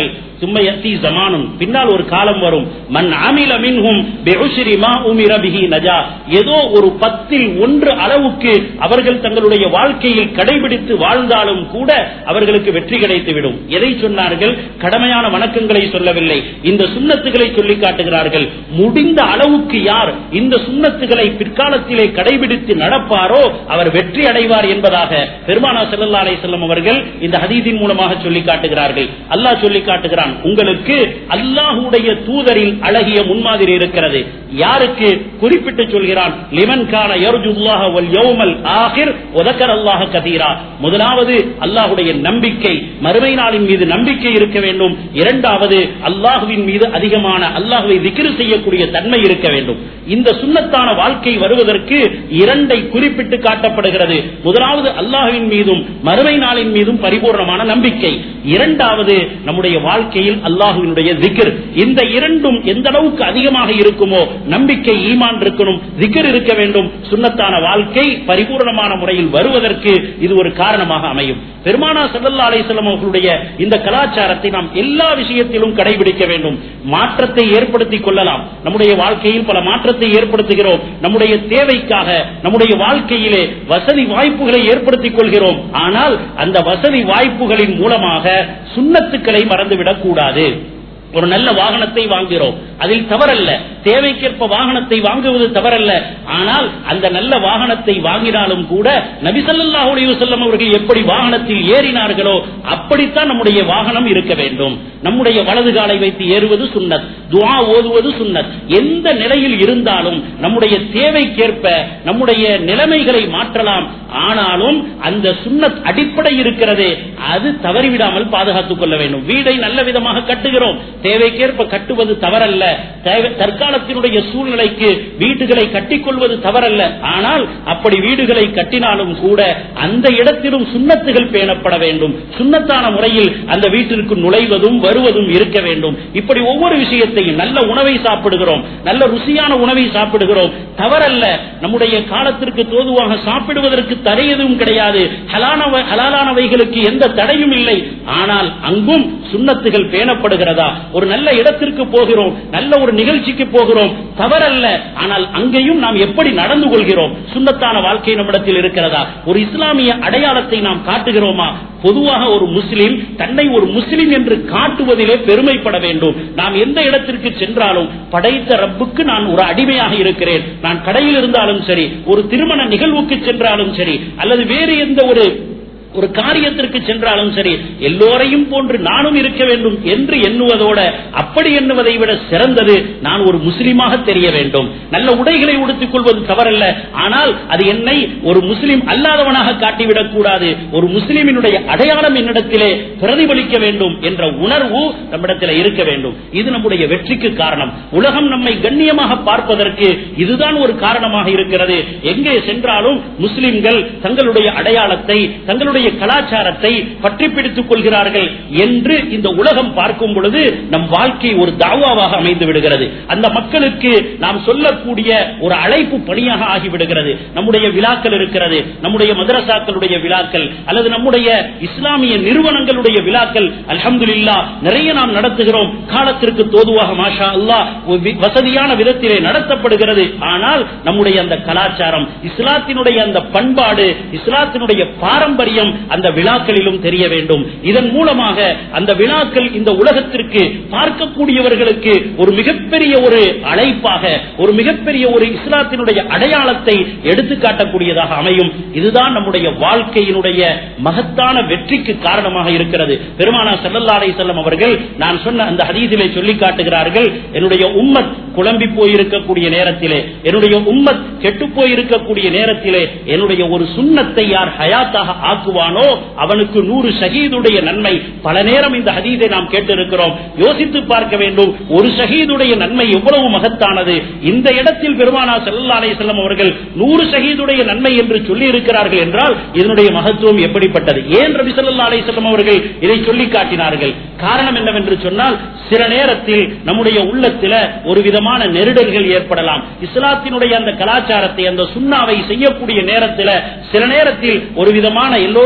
சும்ம யத்தி ஜமானும் பின்னால் ஒரு காலம் வரும் மன் அமில மின்ஹும் பிஉஷ்ரி மா உமிர பிஹி நஜா ஏதோ ஒரு பத்தில் ஒன்று அளவுக்கு அவர்கள் தங்களுடைய வாழ்க்கையில் கடைபிடித்து வாழ்ந்தாலும் கூட அவர்களுக்கு வெற்றி கிடைத்துவிடும் எதை சொன்னார்கள் கடமையான வணக்கங்களை சொல்லவில்லை இந்த சுண்ணத்துகளை சொல்லி காட்டுகிறார்கள் முடிந்த அளவுக்கு யார் இந்த சுண்ணத்துகளை பிற்காலத்திலே கடைபிடித்து நடப்பாரோ அவர் வெற்றி அடைவார் என்பதாக பெருமானா செல்லல்லா அலை செல்லம் அவர்கள் இந்த ஹதீதின் மூலமாக சொல்லி காட்டுகிறார்கள் அல்லாஹ் சொல்லி காட்டுகிறான் உங்களுக்கு அல்லாஹுடைய தூதரில் அழகிய முன்மாதிரி இருக்கிறது யாருக்கு குறிப்பிட்டு சொல்கிறான் லிமன் கான யர்ஜுல்லாஹ வல் யௌமல் ஆகிர் உதக்கர் அல்லாஹ கதீரா முதலாவது அல்லாஹுடைய நம்பிக்கை மறுமை நாளின் மீது நம்பிக்கை இருக்க வேண்டும் இரண்டாவது அல்லாஹுவின் மீது அதிகமான அல்லாஹுவை திக்ரு செய்யக்கூடிய தன்மை இருக்க வேண்டும் இந்த சுண்ணத்தான வாழ்க்கை வருவதற்கு இரண்டை குறிப்பிட்டு காட்டப்படுகிறது முதலாவது அல்லாஹுவின் மீதும் மறுமை நாளின் மீதும் பரிபூர்ணமான நம்பிக்கை இரண்டாவது நம்முடைய வாழ்க்கையில் அல்லாஹுவினுடைய திக்ர் இந்த இரண்டும் எந்த அளவுக்கு அதிகமாக இருக்குமோ நம்பிக்கை ஈமான் இருக்கணும் திக்ர் இருக்க வேண்டும் சுண்ணத்தான வாழ்க்கை பரிபூர்ணமான முறையில் வருவதற்கு இது ஒரு காரணமாக அமையும் பெருமானா சல்லல்லா அலிஸ்லாம் அவர்களுடைய இந்த கலாச்சாரத்தை நாம் எல்லா விஷயத்திலும் கடைபிடிக்க வேண்டும் மாற்றத்தை ஏற்படுத்திக் கொள்ளலாம் நம்முடைய வாழ்க்கையில் பல மாற்றத்தை ஏற்படுத்துகிறோம் நம்முடைய தேவைக்காக நம்முடைய வாழ்க்கையிலே வசதி வாய்ப்புகளை ஏற்படுத்திக் கொள்கிறோம் ஆனால் அந்த வசதி வாய்ப்புகளின் மூலமாக சுண்ணத்துக்களை மறந்துவிடக் கூடாது ஒரு நல்ல வாகனத்தை வாங்குகிறோம் அதில் தவறல்ல தேவைக்கேற்ப வாகனத்தை வாங்குவது தவறல்ல ஆனால் அந்த நல்ல வாகனத்தை வாங்கினாலும் கூட நபிசல்லா செல்லம் அவர்கள் எப்படி வாகனத்தில் ஏறினார்களோ அப்படித்தான் நம்முடைய வாகனம் இருக்க வேண்டும் நம்முடைய வலது காலை வைத்து ஏறுவது சுண்ணத் துவா ஓதுவது சுண்ணத் எந்த நிலையில் இருந்தாலும் நம்முடைய தேவைக்கேற்ப நம்முடைய நிலைமைகளை மாற்றலாம் ஆனாலும் அந்த சுண்ணத் அடிப்படை இருக்கிறதே அது தவறிவிடாமல் பாதுகாத்துக் கொள்ள வேண்டும் வீடை நல்ல விதமாக கட்டுகிறோம் தேவைக்கேற்ப கட்டுவது தவறல்ல தேவை- தற்காலத்தினுடைய சூழ்நிலைக்கு வீடுகளை கட்டிக்கொள்வது தவறல்ல ஆனால் அப்படி வீடுகளை கட்டினாலும் கூட அந்த இடத்திலும் சுண்ணத்துகள் பேணப்பட வேண்டும் சுண்ணத்தான முறையில் அந்த வீட்டிற்கு நுழைவதும் வருவதும் இருக்க வேண்டும் இப்படி ஒவ்வொரு விஷயத்தையும் நல்ல உணவை சாப்பிடுகிறோம் நல்ல ருசியான உணவை சாப்பிடுகிறோம் தவறல்ல நம்முடைய காலத்திற்கு தோதுவாக சாப்பிடுவதற்கு தடை எதுவும் கிடையாது ஹலானவ- ஹலாலானவைகளுக்கு எந்த தடையும் இல்லை ஆனால் அங்கும் சுண்ணத்துகள் பேணப்படுகிறதா ஒரு நல்ல இடத்திற்கு போகிறோம் நல்ல ஒரு நிகழ்ச்சிக்கு போகிறோம் தவறல்ல ஆனால் அங்கேயும் நாம் எப்படி நடந்து கொள்கிறோம் சுண்ணத்தான வாழ்க்கை நம்மிடத்தில் இருக்கிறதா ஒரு இஸ்லாமிய அடையாளத்தை நாம் காட்டுகிறோமா பொதுவாக ஒரு முஸ்லிம் தன்னை ஒரு முஸ்லிம் என்று காட்டுவதிலே பெருமைப்பட வேண்டும் நாம் எந்த இடத்திற்கு சென்றாலும் படைத்த ரப்புக்கு நான் ஒரு அடிமையாக இருக்கிறேன் நான் கடையில் இருந்தாலும் சரி ஒரு திருமண நிகழ்வுக்கு சென்றாலும் சரி அல்லது வேறு எந்த ஒரு ஒரு காரியத்திற்கு சென்றாலும் சரி எல்லோரையும் போன்று நானும் இருக்க வேண்டும் என்று எண்ணுவதோட அப்படி எண்ணுவதை விட சிறந்தது நான் ஒரு முஸ்லிமாக தெரிய வேண்டும் நல்ல உடைகளை உடுத்திக் கொள்வது தவறல்ல ஆனால் அது என்னை ஒரு முஸ்லிம் அல்லாதவனாக காட்டிவிடக் கூடாது ஒரு முஸ்லிமினுடைய அடையாளம் என்னிடத்திலே பிரதிபலிக்க வேண்டும் என்ற உணர்வு நம்மிடத்தில் இருக்க வேண்டும் இது நம்முடைய வெற்றிக்கு காரணம் உலகம் நம்மை கண்ணியமாக பார்ப்பதற்கு இதுதான் ஒரு காரணமாக இருக்கிறது எங்கே சென்றாலும் முஸ்லிம்கள் தங்களுடைய அடையாளத்தை தங்களுடைய கலாச்சாரத்தை பற்றி பிடித்துக் கொள்கிறார்கள் என்று இந்த உலகம் பார்க்கும் பொழுது நம் வாழ்க்கை ஒரு தாவாவாக அமைந்து விடுகிறது அந்த மக்களுக்கு நாம் சொல்லக்கூடிய ஒரு அழைப்பு பணியாக ஆகிவிடுகிறது நம்முடைய விழாக்கள் இருக்கிறது நம்முடைய மதரசாக்களுடைய விழாக்கள் அல்லது நம்முடைய இஸ்லாமிய நிறுவனங்களுடைய விழாக்கள் அல்ஹம்துலில்லா நிறைய நாம் நடத்துகிறோம் காலத்திற்கு தோதுவாக மாஷா அல்லாஹ் ஒரு வி- வசதியான விதத்திலே நடத்தப்படுகிறது ஆனால் நம்முடைய அந்த கலாச்சாரம் இஸ்லாத்தினுடைய அந்த பண்பாடு இஸ்லாத்தினுடைய பாரம்பரியம் அந்த விழாக்களிலும் தெரிய வேண்டும் இதன் மூலமாக அந்த விழாக்கள் இந்த உலகத்திற்கு பார்க்கக்கூடியவர்களுக்கு ஒரு மிகப்பெரிய ஒரு அழைப்பாக ஒரு மிகப்பெரிய ஒரு இஸ்லாத்தினுடைய அடையாளத்தை எடுத்து காட்டக்கூடியதாக அமையும் இதுதான் நம்முடைய வாழ்க்கையினுடைய மகத்தான வெற்றிக்கு காரணமாக இருக்கிறது பெருமானா ஸல்லல்லாஹு அலைஹி வஸல்லம் அவர்கள் நான் சொன்ன அந்த ஹதீஸிலே சொல்லி காட்டுகிறார்கள் என்னுடைய உம்மத் குழம்பி போயிருக்கக்கூடிய நேரத்திலே என்னுடைய உம்மத் கெட்டு போயிருக்கக்கூடிய நேரத்திலே என்னுடைய ஒரு சுண்ணத்தை யார் ஹயாத்தாக ஆக்குவானோ அவனுக்கு நூறு ஷஹீதுடைய நன்மை பல நேரம் இந்த ஹதீஸை நாம் கேட்டிருக்கிறோம் யோசித்து பார்க்க வேண்டும் ஒரு ஷஹீதுடைய நன்மை எவ்வளவு மகத்தானது இந்த இடத்தில் பெருமானா ஸல்லல்லாஹு அலைஹி வஸல்லம் அவர்கள் நூறு ஷஹீதுடைய நன்மை என்று சொல்லி இருக்கிறார்கள் என்றால் இதனுடைய மகத்துவம் எப்படிப்பட்டது ஏன் ரபி ஸல்லல்லாஹு அலைஹி வஸல்லம் அவர்கள் இதை சொல்லி காட்டினார்கள் காரணம் என்னவென்று சொன்னால் சில நேரத்தில் நம்முடைய உள்ளத்தில ஒரு விதமான நெருடல்கள் ஏற்படலாம் இஸ்லாத்தினுடைய அந்த கலாச்சாரத்தை அந்த சுண்ணாவை செய்யக்கூடிய நேரத்தில் சில நேரத்தில் ஒரு விதமான எல்லோரும்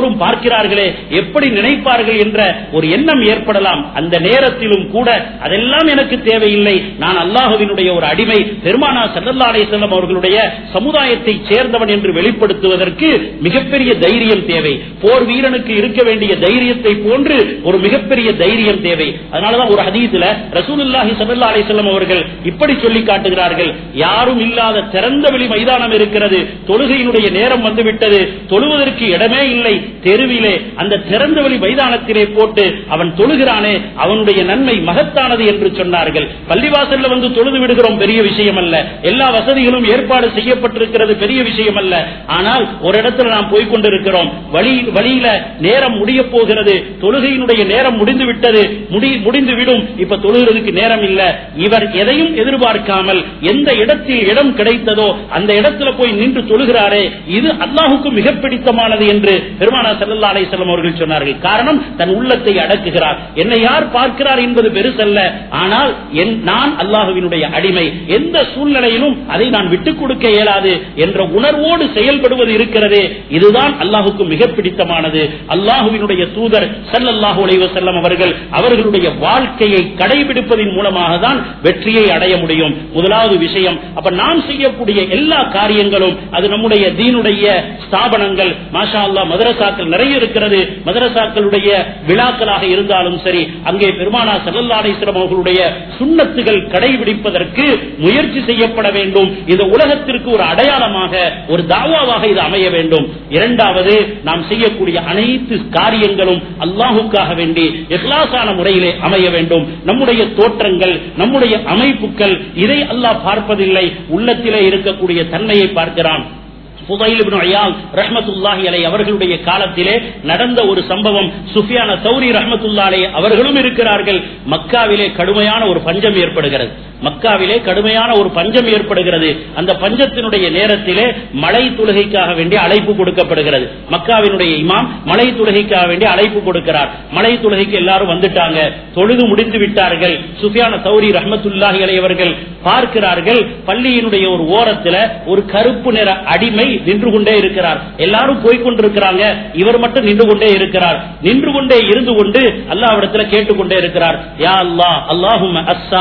எல்லோரும் பார்க்கிறார்களே எப்படி நினைப்பார்கள் என்ற ஒரு எண்ணம் ஏற்படலாம் அந்த நேரத்திலும் கூட அதெல்லாம் எனக்கு தேவையில்லை நான் அல்லாஹுவினுடைய ஒரு அடிமை பெருமானா சல்லல்லா அலைஹிஸ்ஸலாம் அவர்களுடைய சமுதாயத்தை சேர்ந்தவன் என்று வெளிப்படுத்துவதற்கு மிகப்பெரிய தைரியம் தேவை போர் வீரனுக்கு இருக்க வேண்டிய தைரியத்தை போன்று ஒரு மிகப்பெரிய தைரியம் தேவை அதனாலதான் ஒரு ஹதீதுல ரசூலுல்லாஹி ஸல்லல்லாஹு அலைஹி வஸல்லம் அவர்கள் இப்படி சொல்லி காட்டுகிறார்கள் யாரும் இல்லாத திறந்த வெளி மைதானம் இருக்கிறது தொழுகையினுடைய நேரம் வந்துவிட்டது தொழுவதற்கு இடமே இல்லை தெருவிலே அந்த திறந்த வெளி மைதானத்திலே போட்டு அவன் தொழுகிறானே அவனுடைய நன்மை மகத்தானது என்று சொன்னார்கள் பள்ளிவாசல்ல வந்து தொழுது விடுகிறோம் பெரிய விஷயம் அல்ல எல்லா வசதிகளும் ஏற்பாடு செய்யப்பட்டிருக்கிறது பெரிய விஷயம் அல்ல ஆனால் ஒரு இடத்துல நாம் போய் கொண்டிருக்கிறோம் வழி வழியில நேரம் முடிய போகிறது தொழுகையினுடைய நேரம் முடிந்து விட்டது முடி முடிந்து விடும் இப்ப தொழுகிறதுக்கு நேரம் இல்ல இவர் எதையும் எதிர்பார்க்காமல் எந்த இடத்தில் இடம் கிடைத்ததோ அந்த இடத்துல போய் நின்று தொழுகிறாரே இது அல்லாஹுக்கு மிக பிடித்தமானது என்று பெருமானா சல்லா அலிசல்லம் அவர்கள் சொன்னார்கள் காரணம் தன் உள்ளத்தை அடக்குகிறார் என்னை யார் பார்க்கிறார் என்பது பெருசல்ல ஆனால் என்- நான் அல்லாஹுவினுடைய அடிமை எந்த சூழ்நிலையிலும் அதை நான் விட்டுக் கொடுக்க இயலாது என்ற உணர்வோடு செயல்படுவது இருக்கிறதே இதுதான் அல்லாஹுக்கு மிக பிடித்தமானது அல்லாஹுவினுடைய தூதர் ஸல்லல்லாஹு அலைஹி வஸல்லம் அவர்கள் அவர்களுடைய வாழ்க்கையை கடைபிடிப்பதன் மூலமாக தான் வெற்றியை அடைய முடியும் முதலாவது விஷயம் அப்ப நாம் செய்யக்கூடிய எல்லா காரியங்களும் அது நம்முடைய தீனுடைய ஸ்தாபனங்கள் மாஷா அல்லாஹ் மதரசாக்கள் நிறைய இருக்கிறது மதரசாக்களுடைய விழாக்களாக இருந்தாலும் சரி அங்கே பெருமானா ஸல்லல்லாஹு அலைஹி வஸல்லம் அவர்களுடைய சுண்ணத்துகள் கடைபிடிப்பதற்கு முயற்சி செய்யப்பட வேண்டும் இந்த உலகத்திற்கு ஒரு அடையாளமாக ஒரு தாவாவாக இது அமைய வேண்டும் இரண்டாவது நாம் செய்யக்கூடிய அனைத்து காரியங்களும் அல்லாஹுக்காக வேண்டி இஹ்லாசான முறையிலே அமைய வேண்டும் நம்முடைய தோற்றங்கள் நம்முடைய அமைப்புகள் இதை அல்லாஹ் பார்ப்பதில்லை உள்ளத்திலே இருக்கக்கூடிய தன்மையை பார்க்கிறான் புதைல் இப்னு அய்யால் ரஹ்மத்துல்லாஹி அலை அவர்களுடைய காலத்திலே நடந்த ஒரு சம்பவம் சுஃபியான சௌரி ரஹ்மத்துல்லாஹி அலை அவர்களும் இருக்கிறார்கள் மக்காவிலே கடுமையான ஒரு பஞ்சம் ஏற்படுகிறது மக்காவிலே கடுமையான ஒரு பஞ்சம் ஏற்படுகிறது அந்த பஞ்சத்தினுடைய நேரத்திலே மழை தொழுகைக்காக வேண்டிய அழைப்பு கொடுக்கப்படுகிறது மக்காவினுடைய இமாம் மழை தொழுகைக்காக வேண்டிய அழைப்பு கொடுக்கிறார் மழை தொழுகைக்கு எல்லாரும் வந்துட்டாங்க தொழுது முடித்து விட்டார்கள் சுஃபியான சௌரி ரஹ்மத்துல்லாஹி அலை அவர்கள் பார்க்கிறார்கள் பள்ளியினுடைய ஒரு ஓரத்துல ஒரு கருப்பு நிற அடிமை நின்று கொண்டே இருக்கிறார் எல்லாரும் போய்கொண்டிருக்கிறாங்க இவர் மட்டும் நின்று கொண்டே இருக்கிறார் நின்று கொண்டே இருந்து கொண்டு அல்லாவிடத்துல கேட்டுக்கொண்டே இருக்கிறார் யா அல்லாஹ் அல்லாஹும்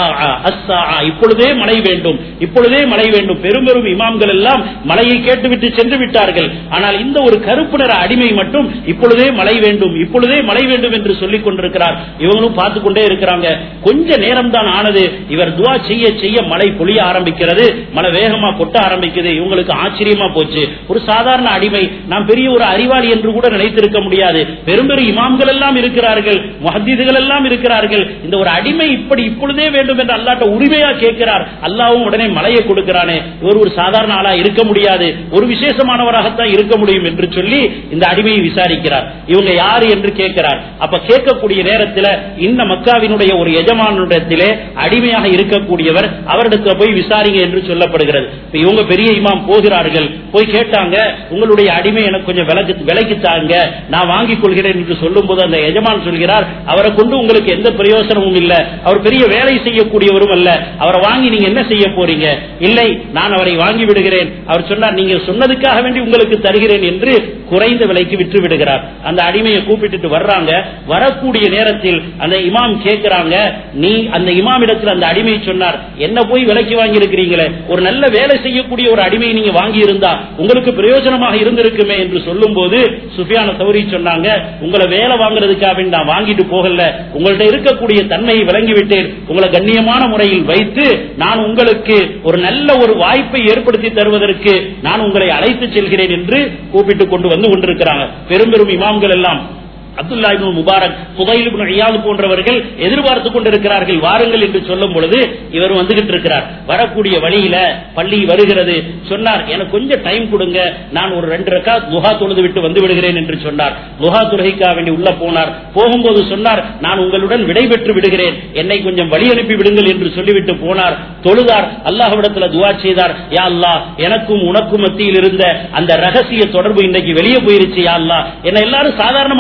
இப்பொழுதே மழை வேண்டும் இப்பொழுதே மழை வேண்டும் பெரும் பெரும் இமாம்கள் எல்லாம் மழையை கேட்டுவிட்டு சென்று விட்டார்கள் ஆனால் இந்த ஒரு கருப்பு நிற அடிமை மட்டும் இப்பொழுதே மழை வேண்டும் இப்பொழுதே மழை வேண்டும் என்று சொல்லிக் கொண்டிருக்கிறார் இவங்களும் பார்த்து கொண்டே இருக்கிறாங்க கொஞ்ச நேரம் தான் ஆனது இவர் துவா செய்ய செய்ய மழை பொழிய ஆரம்பிக்கிறது மழை வேகமா கொட்ட ஆரம்பிக்குது இவங்களுக்கு ஆச்சரியமா போச்சு ஒரு சாதாரண அடிமை நாம் பெரிய ஒரு அறிவாளி என்று கூட நினைத்திருக்க முடியாது பெரும் பெரும் இமாம்கள் எல்லாம் இருக்கிறார்கள் முஹத்தீதுகள் எல்லாம் இருக்கிறார்கள் இந்த ஒரு அடிமை இப்படி இப்பொழுதே வேண்டும் என்று அல்லாட்ட உரிமையா கேட்கிறார் அல்லாவும் உடனே மலையை கொடுக்கிறானே இவர் ஒரு சாதாரண ஆளா இருக்க முடியாது ஒரு விசேஷமானவராகத்தான் இருக்க முடியும் என்று சொல்லி இந்த அடிமையை விசாரிக்கிறார் இவங்க யாரு என்று கேட்கிறார் அப்ப கேட்கக்கூடிய நேரத்தில் இந்த மக்காவினுடைய ஒரு எஜமானிடத்திலே அடிமையாக இருக்கக்கூடியவர் அவரிடத்துல போய் விசாரிங்க என்று சொல்லப்படுகிறது இப்ப இவங்க பெரிய இமாம் போகிறார்கள் போய் கேட்டாங்க உங்களுடைய அடிமை எனக்கு கொஞ்சம் விலக்கு விலைக்கு தாங்க நான் வாங்கிக் கொள்கிறேன் என்று சொல்லும் போது அந்த எஜமான் சொல்கிறார் அவரை கொண்டு உங்களுக்கு எந்த பிரயோசனமும் இல்ல அவர் பெரிய வேலை செய்யக்கூடியவரும் அல்ல அவரை வாங்கி நீங்க என்ன செய்ய போறீங்க இல்லை நான் அவரை வாங்கி விடுகிறேன் அவர் சொன்னார் நீங்க சொன்னதுக்காக வேண்டி உங்களுக்கு தருகிறேன் என்று குறைந்த விலைக்கு விற்று விடுகிறார் அந்த அடிமையை கூப்பிட்டுட்டு வர்றாங்க வரக்கூடிய நேரத்தில் அந்த இமாம் கேட்கிறாங்க நீ அந்த இமாம் இடத்தில் அந்த அடிமை சொன்னார் என்ன போய் விலைக்கு வாங்கி இருக்கிறீங்களே ஒரு நல்ல வேலை செய்யக்கூடிய ஒரு அடிமையை நீங்க வாங்கி இருந்தா உங்களுக்கு பிரயோஜனமாக இருந்திருக்குமே என்று சொல்லும் போது சுஃபியான சௌரி சொன்னாங்க உங்களை வேலை வாங்குறதுக்காக வேண்டி நான் வாங்கிட்டு போகல உங்கள்ட்ட இருக்கக்கூடிய தன்மையை விளங்கிவிட்டேன் உங்களை கண்ணியமான முறையில் வைத்து நான் உங்களுக்கு ஒரு நல்ல ஒரு வாய்ப்பை ஏற்படுத்தி தருவதற்கு நான் உங்களை அழைத்து செல்கிறேன் என்று கூப்பிட்டு கொண்டு வந்து கொண்டிருக்கிறாங்க பெரும் பெரும் இமாம்கள் எல்லாம் அப்துல்லா இப்னு முபாரக் புதையில் இப்னு இயாது போன்றவர்கள் எதிர்பார்த்து கொண்டிருக்கிறார்கள் வாருங்கள் என்று சொல்லும் பொழுது இவர் வந்துகிட்டு இருக்கிறார் வரக்கூடிய வழியில பள்ளி வருகிறது சொன்னார் எனக்கு கொஞ்சம் டைம் கொடுங்க நான் ஒரு ரெண்டு ரக்கா துஹா தொழுது விட்டு வந்து விடுகிறேன் என்று சொன்னார் துஹா தொழுகைக்காக வேண்டி உள்ள போனார் போகும்போது சொன்னார் நான் உங்களுடன் விடைபெற்று விடுகிறேன் என்னை கொஞ்சம் வழி அனுப்பி விடுங்கள் என்று சொல்லிவிட்டு போனார் தொழுதார் அல்லாஹ்விடத்துல துவா செய்தார் யா அல்லாஹ் எனக்கும் உனக்கும் மத்தியில் இருந்த அந்த ரகசிய தொடர்பு இன்னைக்கு வெளியே போயிருச்சு யா அல்லாஹ் என்ன எல்லாரும் சாதாரணமா பார்த்து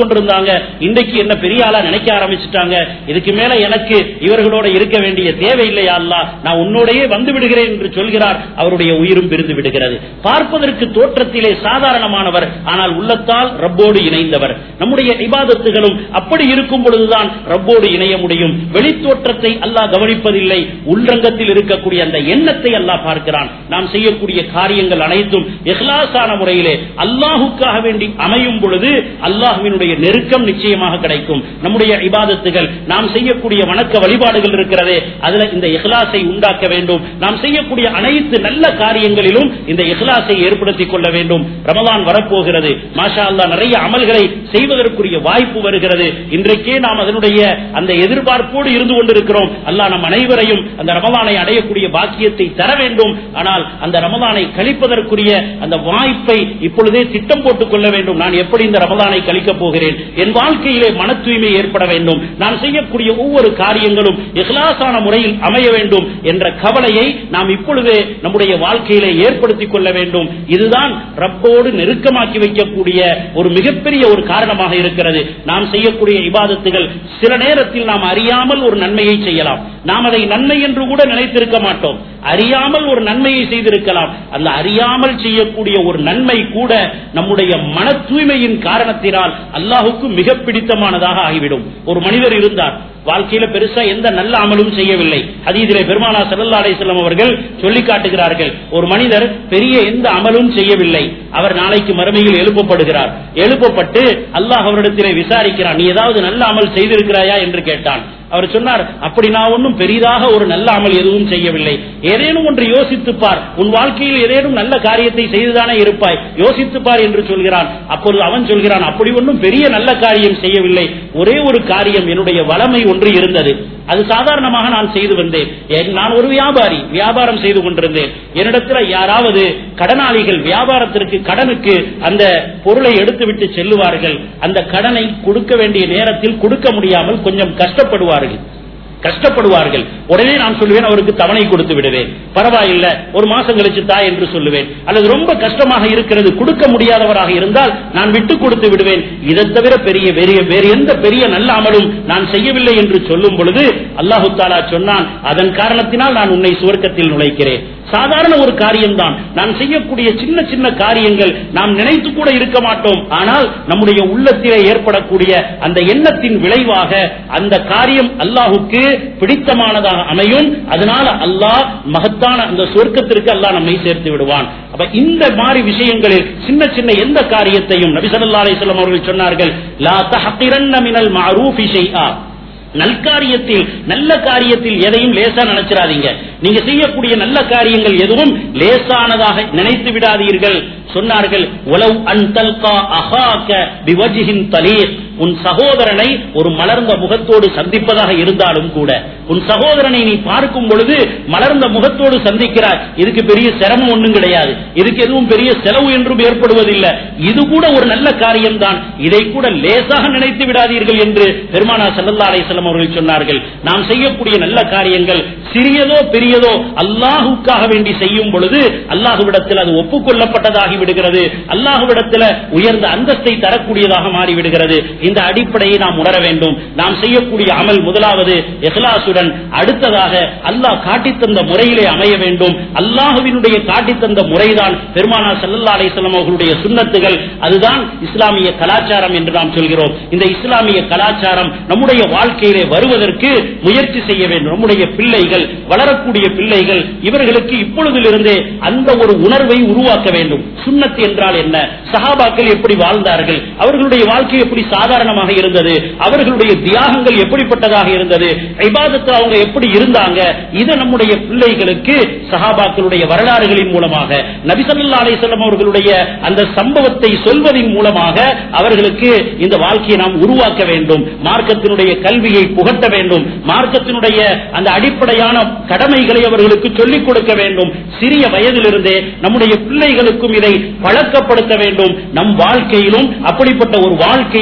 கொண்டிருந்தாங்க இன்றைக்கு என்ன பெரிய ஆளா நினைக்க ஆரம்பிச்சுட்டாங்க இதுக்கு மேல எனக்கு இவர்களோட இருக்க வேண்டிய தேவையில்லையா அல்லா நான் உன்னோடையே வந்து விடுகிறேன் என்று சொல்கிறார் அவருடைய உயிரும் பிரிந்து விடுகிறது பார்ப்பதற்கு தோற்றத்திலே சாதாரணமானவர் ஆனால் உள்ளத்தால் ரப்போடு இணைந்தவர் நம்முடைய இபாதத்துகளும் அப்படி இருக்கும் பொழுதுதான் ரப்போடு இணைய முடியும் வெளித்தோற்றத்தை அல்லாஹ் கவனிப்பதில்லை உள்ரங்கத்தில் இருக்கக்கூடிய அந்த எண்ணத்தை அல்லாஹ் பார்க்கிறான் நாம் செய்யக்கூடிய காரியங்கள் அனைத்தும் இஹ்லாசான முறையிலே அல்லாஹுக்காக வேண்டி அமையும் பொழுது அல்லாஹுவினுடைய நெருக்கம் நிச்சயமாக கிடைக்கும் நம்முடைய இபாதத்துகள் நாம் செய்யக்கூடிய வணக்க வழிபாடுகள் இருக்கிறதே அதுல இந்த இஹ்லாசை உண்டாக்க வேண்டும் நாம் செய்யக்கூடிய அனைத்து நல்ல காரியங்களிலும் இந்த இஹ்லாசை ஏற்படுத்திக் கொள்ள வேண்டும் ரமலான் வரப்போகிறது மாஷா அல்லா நிறைய அமல்களை செய்வதற்குரிய வாய்ப்பு வருகிறது இன்றைக்கே நாம் அதனுடைய அந்த எதிர்பார்ப்போடு இருந்து கொண்டிருக்கிறோம் அல்லாஹ் நம் அனைவரையும் அந்த ரமலானை அடையக்கூடிய பாக்கியத்தை தர வேண்டும் ஆனால் அந்த ரமலானை கழிப்பதற்குரிய அந்த வாய்ப்பை இப்பொழுதே திட்டம் போட்டுக் கொள்ள வேண்டும் நான் எப்படி இந்த ரமலானை கழிக்கப் போகிறேன் என் வாழ்க்கையிலே மன தூய்மை ஏற்பட வேண்டும் நான் செய்யக்கூடிய ஒவ்வொரு காரியங்களும் இஹ்லாசான முறையில் அமைய வேண்டும் என்ற கவலையை நாம் இப்பொழுதே நம்முடைய வாழ்க்கையிலே ஏற்படுத்திக் கொள்ள வேண்டும் இதுதான் ரப்போடு நெருக்கமாக்கி வைக்கக்கூடிய ஒரு மிகப்பெரிய ஒரு காரணமாக இருக்கிறது நாம் செய்யக்கூடிய இபாதத்துகள் சில நேரத்தில் நாம் அறியாமல் ஒரு நன்மையை செய்யலாம் நாம் அதை நன்மை என்று கூட நினைத்திருக்க மாட்டோம் அறியாமல் ஒரு நன்மையை செய்திருக்கலாம் அந்த அறியாமல் செய்யக்கூடிய ஒரு நன்மை கூட நம்முடைய மன தூய்மையின் காரணத்தினால் அல்லாஹுக்கு மிக பிடித்தமானதாக ஆகிவிடும் ஒரு மனிதர் இருந்தார் வாழ்க்கையில பெருசா எந்த நல்ல அமலும் செய்யவில்லை அதீதிலே பெருமானா சல்லா அலிஸ்லாம் அவர்கள் சொல்லி காட்டுகிறார்கள் ஒரு மனிதர் பெரிய எந்த அமலும் செய்யவில்லை அவர் நாளைக்கு மறுமையில் எழுப்பப்படுகிறார் எழுப்பப்பட்டு அல்லாஹ் அவரிடத்திலே விசாரிக்கிறான் நீ ஏதாவது நல்ல அமல் செய்திருக்கிறாயா என்று கேட்டான் அவர் சொன்னார் அப்படி நான் ஒன்றும் பெரிதாக ஒரு நல்ல அமல் எதுவும் செய்யவில்லை ஏதேனும் ஒன்று யோசித்துப்பார் உன் வாழ்க்கையில் ஏதேனும் நல்ல காரியத்தை செய்துதானே இருப்பாய் யோசித்துப்பார் என்று சொல்கிறான் அப்பொழுது அவன் சொல்கிறான் அப்படி ஒன்றும் பெரிய நல்ல காரியம் செய்யவில்லை ஒரே ஒரு காரியம் என்னுடைய வளமை ஒன்று இருந்தது அது சாதாரணமாக நான் செய்து வந்தேன் நான் ஒரு வியாபாரி வியாபாரம் செய்து கொண்டிருந்தேன் என்னிடத்தில் யாராவது கடனாளிகள் வியாபாரத்திற்கு கடனுக்கு அந்த பொருளை எடுத்துவிட்டு செல்லுவார்கள் அந்த கடனை கொடுக்க வேண்டிய நேரத்தில் கொடுக்க முடியாமல் கொஞ்சம் கஷ்டப்படுவார்கள் கஷ்டப்படுவார்கள் உடனே நான் சொல்லுவேன் அவருக்கு தவணை கொடுத்து விடுவேன் பரவாயில்ல ஒரு மாசம் கழிச்சு தா என்று சொல்லுவேன் அல்லது ரொம்ப கஷ்டமாக இருக்கிறது கொடுக்க முடியாதவராக இருந்தால் நான் விட்டு கொடுத்து விடுவேன் இதை தவிர பெரிய பெரிய வேறு எந்த பெரிய நல்ல அமலும் நான் செய்யவில்லை என்று சொல்லும் பொழுது அல்லாஹு தாலா சொன்னான் அதன் காரணத்தினால் நான் உன்னை சுவர்க்கத்தில் நுழைக்கிறேன் சாதாரண ஒரு காரியம்தான் நாம் செய்யக்கூடிய சின்ன சின்ன காரியங்கள் நாம் நினைத்து கூட இருக்க மாட்டோம் ஆனால் நம்முடைய உள்ளத்திலே ஏற்படக்கூடிய அந்த எண்ணத்தின் விளைவாக அந்த காரியம் அல்லாஹுக்கு பிடித்தமானதாக அமையும் அதனால அல்லாஹ் மகத்தான அந்த சொர்க்கத்திற்கு அல்லாஹ் நம்மை சேர்த்து விடுவான் அப்ப இந்த மாதிரி விஷயங்களில் சின்ன சின்ன எந்த காரியத்தையும் நபி ஸல்லல்லாஹு அலைஹி வஸல்லம் அவர்கள் சொன்னார்கள் லா தஹ்கிரன்ன மினல் மஅரூஃபி ஷைஆ நல்காரியத்தில் நல்ல காரியத்தில் எதையும் லேசா நினைச்சிடாதீங்க நீங்க செய்யக்கூடிய நல்ல காரியங்கள் எதுவும் லேசானதாக நினைத்து விடாதீர்கள் சொன்னார்கள் உலவ் அன் தல்கா அஹாக்க பிவஜிஹின் தலீர் உன் சகோதரனை ஒரு மலர்ந்த முகத்தோடு சந்திப்பதாக இருந்தாலும் கூட உன் சகோதரனை நீ பார்க்கும் பொழுது மலர்ந்த முகத்தோடு சந்திக்கிறாய் இதுக்கு பெரிய சிரமம் ஒன்றும் கிடையாது இதுக்கு எதுவும் பெரிய செலவு என்றும் ஏற்படுவதில்லை இது கூட ஒரு நல்ல காரியம்தான் இதை கூட லேசாக நினைத்து விடாதீர்கள் என்று பெருமானா சல்லல்லா அலிஸ்லாம் அவர்கள் சொன்னார்கள் நாம் செய்யக்கூடிய நல்ல காரியங்கள் சிறியதோ பெரியதோ அல்லாஹுக்காக வேண்டி செய்யும் பொழுது அல்லாஹுவிடத்தில் அது ஒப்புக்கொள்ளப்பட்டதாகி விடுகிறது அல்லாஹுவிடத்தில் உயர்ந்த அந்தஸ்தை தரக்கூடியதாக மாறிவிடுகிறது இந்த அடிப்படையை நாம் உணர வேண்டும் நாம் செய்யக்கூடிய அமல் முதலாவது எஹ்லாசுடன் அடுத்ததாக அல்லாஹ் காட்டித்தந்த முறையிலே அமைய வேண்டும் அல்லாஹுவினுடைய காட்டித்தந்த முறைதான் பெருமானா சல்லல்லா அலிஸ்லாம் அவர்களுடைய சுண்ணத்துகள் அதுதான் இஸ்லாமிய கலாச்சாரம் என்று நாம் சொல்கிறோம் இந்த இஸ்லாமிய கலாச்சாரம் நம்முடைய வாழ்க்கையிலே வருவதற்கு முயற்சி செய்ய வேண்டும் நம்முடைய பிள்ளைகள் வளரக்கூடிய பிள்ளைகள் இவர்களுக்கு இப்பொழுதிலிருந்தே அந்த ஒரு உணர்வை உருவாக்க வேண்டும் சுண்ணத்து என்றால் என்ன சஹாபாக்கள் எப்படி வாழ்ந்தார்கள் அவர்களுடைய வாழ்க்கை எப்படி சாதாரணமாக இருந்தது அவர்களுடைய தியாகங்கள் எப்படிப்பட்டதாக இருந்தது இபாதத்து அவங்க எப்படி இருந்தாங்க இது நம்முடைய பிள்ளைகளுக்கு சஹாபாக்களுடைய வரலாறுகளின் மூலமாக நபிசல்லா அலிசல்லம் அவர்களுடைய அந்த சம்பவத்தை சொல்வதன் மூலமாக அவர்களுக்கு இந்த வாழ்க்கையை நாம் உருவாக்க வேண்டும் மார்க்கத்தினுடைய கல்வியை புகட்ட வேண்டும் மார்க்கத்தினுடைய அந்த அடிப்படையான கடமைகளை அவர்களுக்கு சொல்லிக் கொடுக்க வேண்டும் சிறிய வயதிலிருந்தே நம்முடைய பிள்ளைகளுக்கும் இதை பழக்கப்படுத்த வேண்டும் நம் வாழ்க்கையிலும் அப்படிப்பட்ட ஒரு வாழ்க்கையை நாம்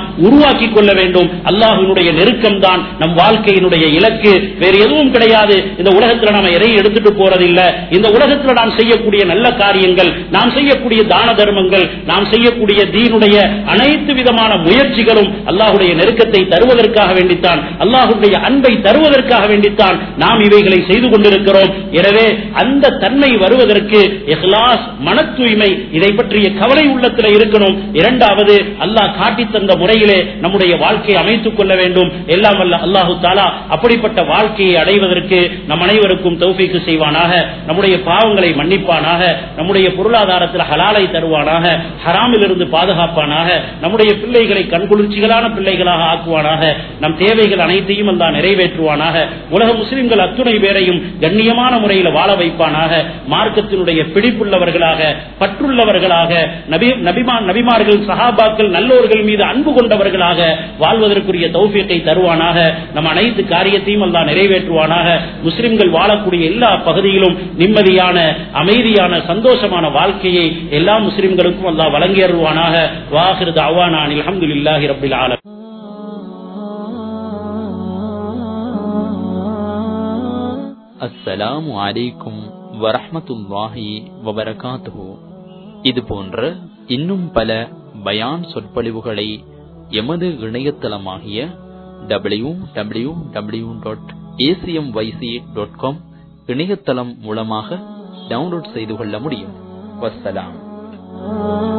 உருவாக்கி கொள்ள வேண்டும் அல்லாஹினுடைய நெருக்கம் தான் நம் வாழ்க்கையினுடைய இலக்கு வேறு எதுவும் கிடையாது இந்த உலகத்துல நாம எதையும் எடுத்துட்டு போறதில்ல இந்த உலகத்துல நாம் செய்யக்கூடிய நல்ல காரியங்கள் நாம் செய்யக்கூடிய தான தர்மங்கள் நாம் செய்யக்கூடிய தீனுடைய அனைத்து விதமான முயற்சிகளும் அல்லாஹுடைய நெருக்கத்தை தருவதற்காக வேண்டித்தான் அல்லாஹுடைய அன்பை தருவதற்காக வேண்டித்தான் நாம் இவைகளை செய்து கொண்டிருக்கிறோம் எனவே அந்த தன்மை வருவதற்கு இஹ்லாஸ் மன தூய்மை இதை பற்றிய கவலை உள்ளத்தில் இருக்கணும் இரண்டாவது அல்லாஹ் காட்டி தந்த முறையிலே நம்முடைய வாழ்க்கையை அமைத்துக் கொள்ள வேண்டும் எல்லாம் வல்ல அல்லாஹு தாலா அப்படிப்பட்ட வாழ்க்கையை அடைவதற்கு நம் அனைவருக்கும் தௌஃபீக்கு செய்வானாக நம்முடைய பாவங்களை மன்னிப்பானாக நம்முடைய பொருளாதாரத்தில் ஹலாலை தருவானாக ஹராமில் இருந்து பாதுகாப்பானாக நம்முடைய பிள்ளைகளை கண்குளிர்ச்சிகளான பிள்ளைகளாக ஆக்குவானாக நம் தேவைகள் அனைத்தையும் அல்லா நிறைவேற்றுவானாக உலக முஸ்லிம்கள் அத்துணை பேரையும் கண்ணியமான முறையில் வாழ வைப்பானாக மார்க்கத்தினுடைய பிடிப்புள்ளவர்களாக பற்றுள்ளவர்களாக நபி நபிமான் நபிமார்கள் சஹாபாக்கள் நல்லோர்கள் மீது அன்பு கொண்டவர்களாக வாழ்வதற்குரிய தௌஃபியத்தை தருவானாக நம் அனைத்து காரியத்தையும் அல்லா நிறைவேற்றுவானாக முஸ்லிம்கள் வாழக்கூடிய எல்லா பகுதியிலும் நிம்மதியான அமைதியான சந்தோஷமான வாழ்க்கையை எல்லா முஸ்லிம்களுக்கும் அல்லா வழங்கி அருள்வானாக வாஹிருது அவானான் அலமதுல்லாஹி ரபில் ஆலம் அஸ்ஸலாமு அலைக்கும் வரஹ்மத்துல்லாஹி வபரகாத்துஹு இது போன்ற இன்னும் பல பயான் சொற்பொழிவுகளை எமது இணையதளமாகிய W W W dot ACM YC dot com இணையதளம் மூலமாக டவுன்லோட் செய்து கொள்ள முடியும் வஸ்ஸலாம்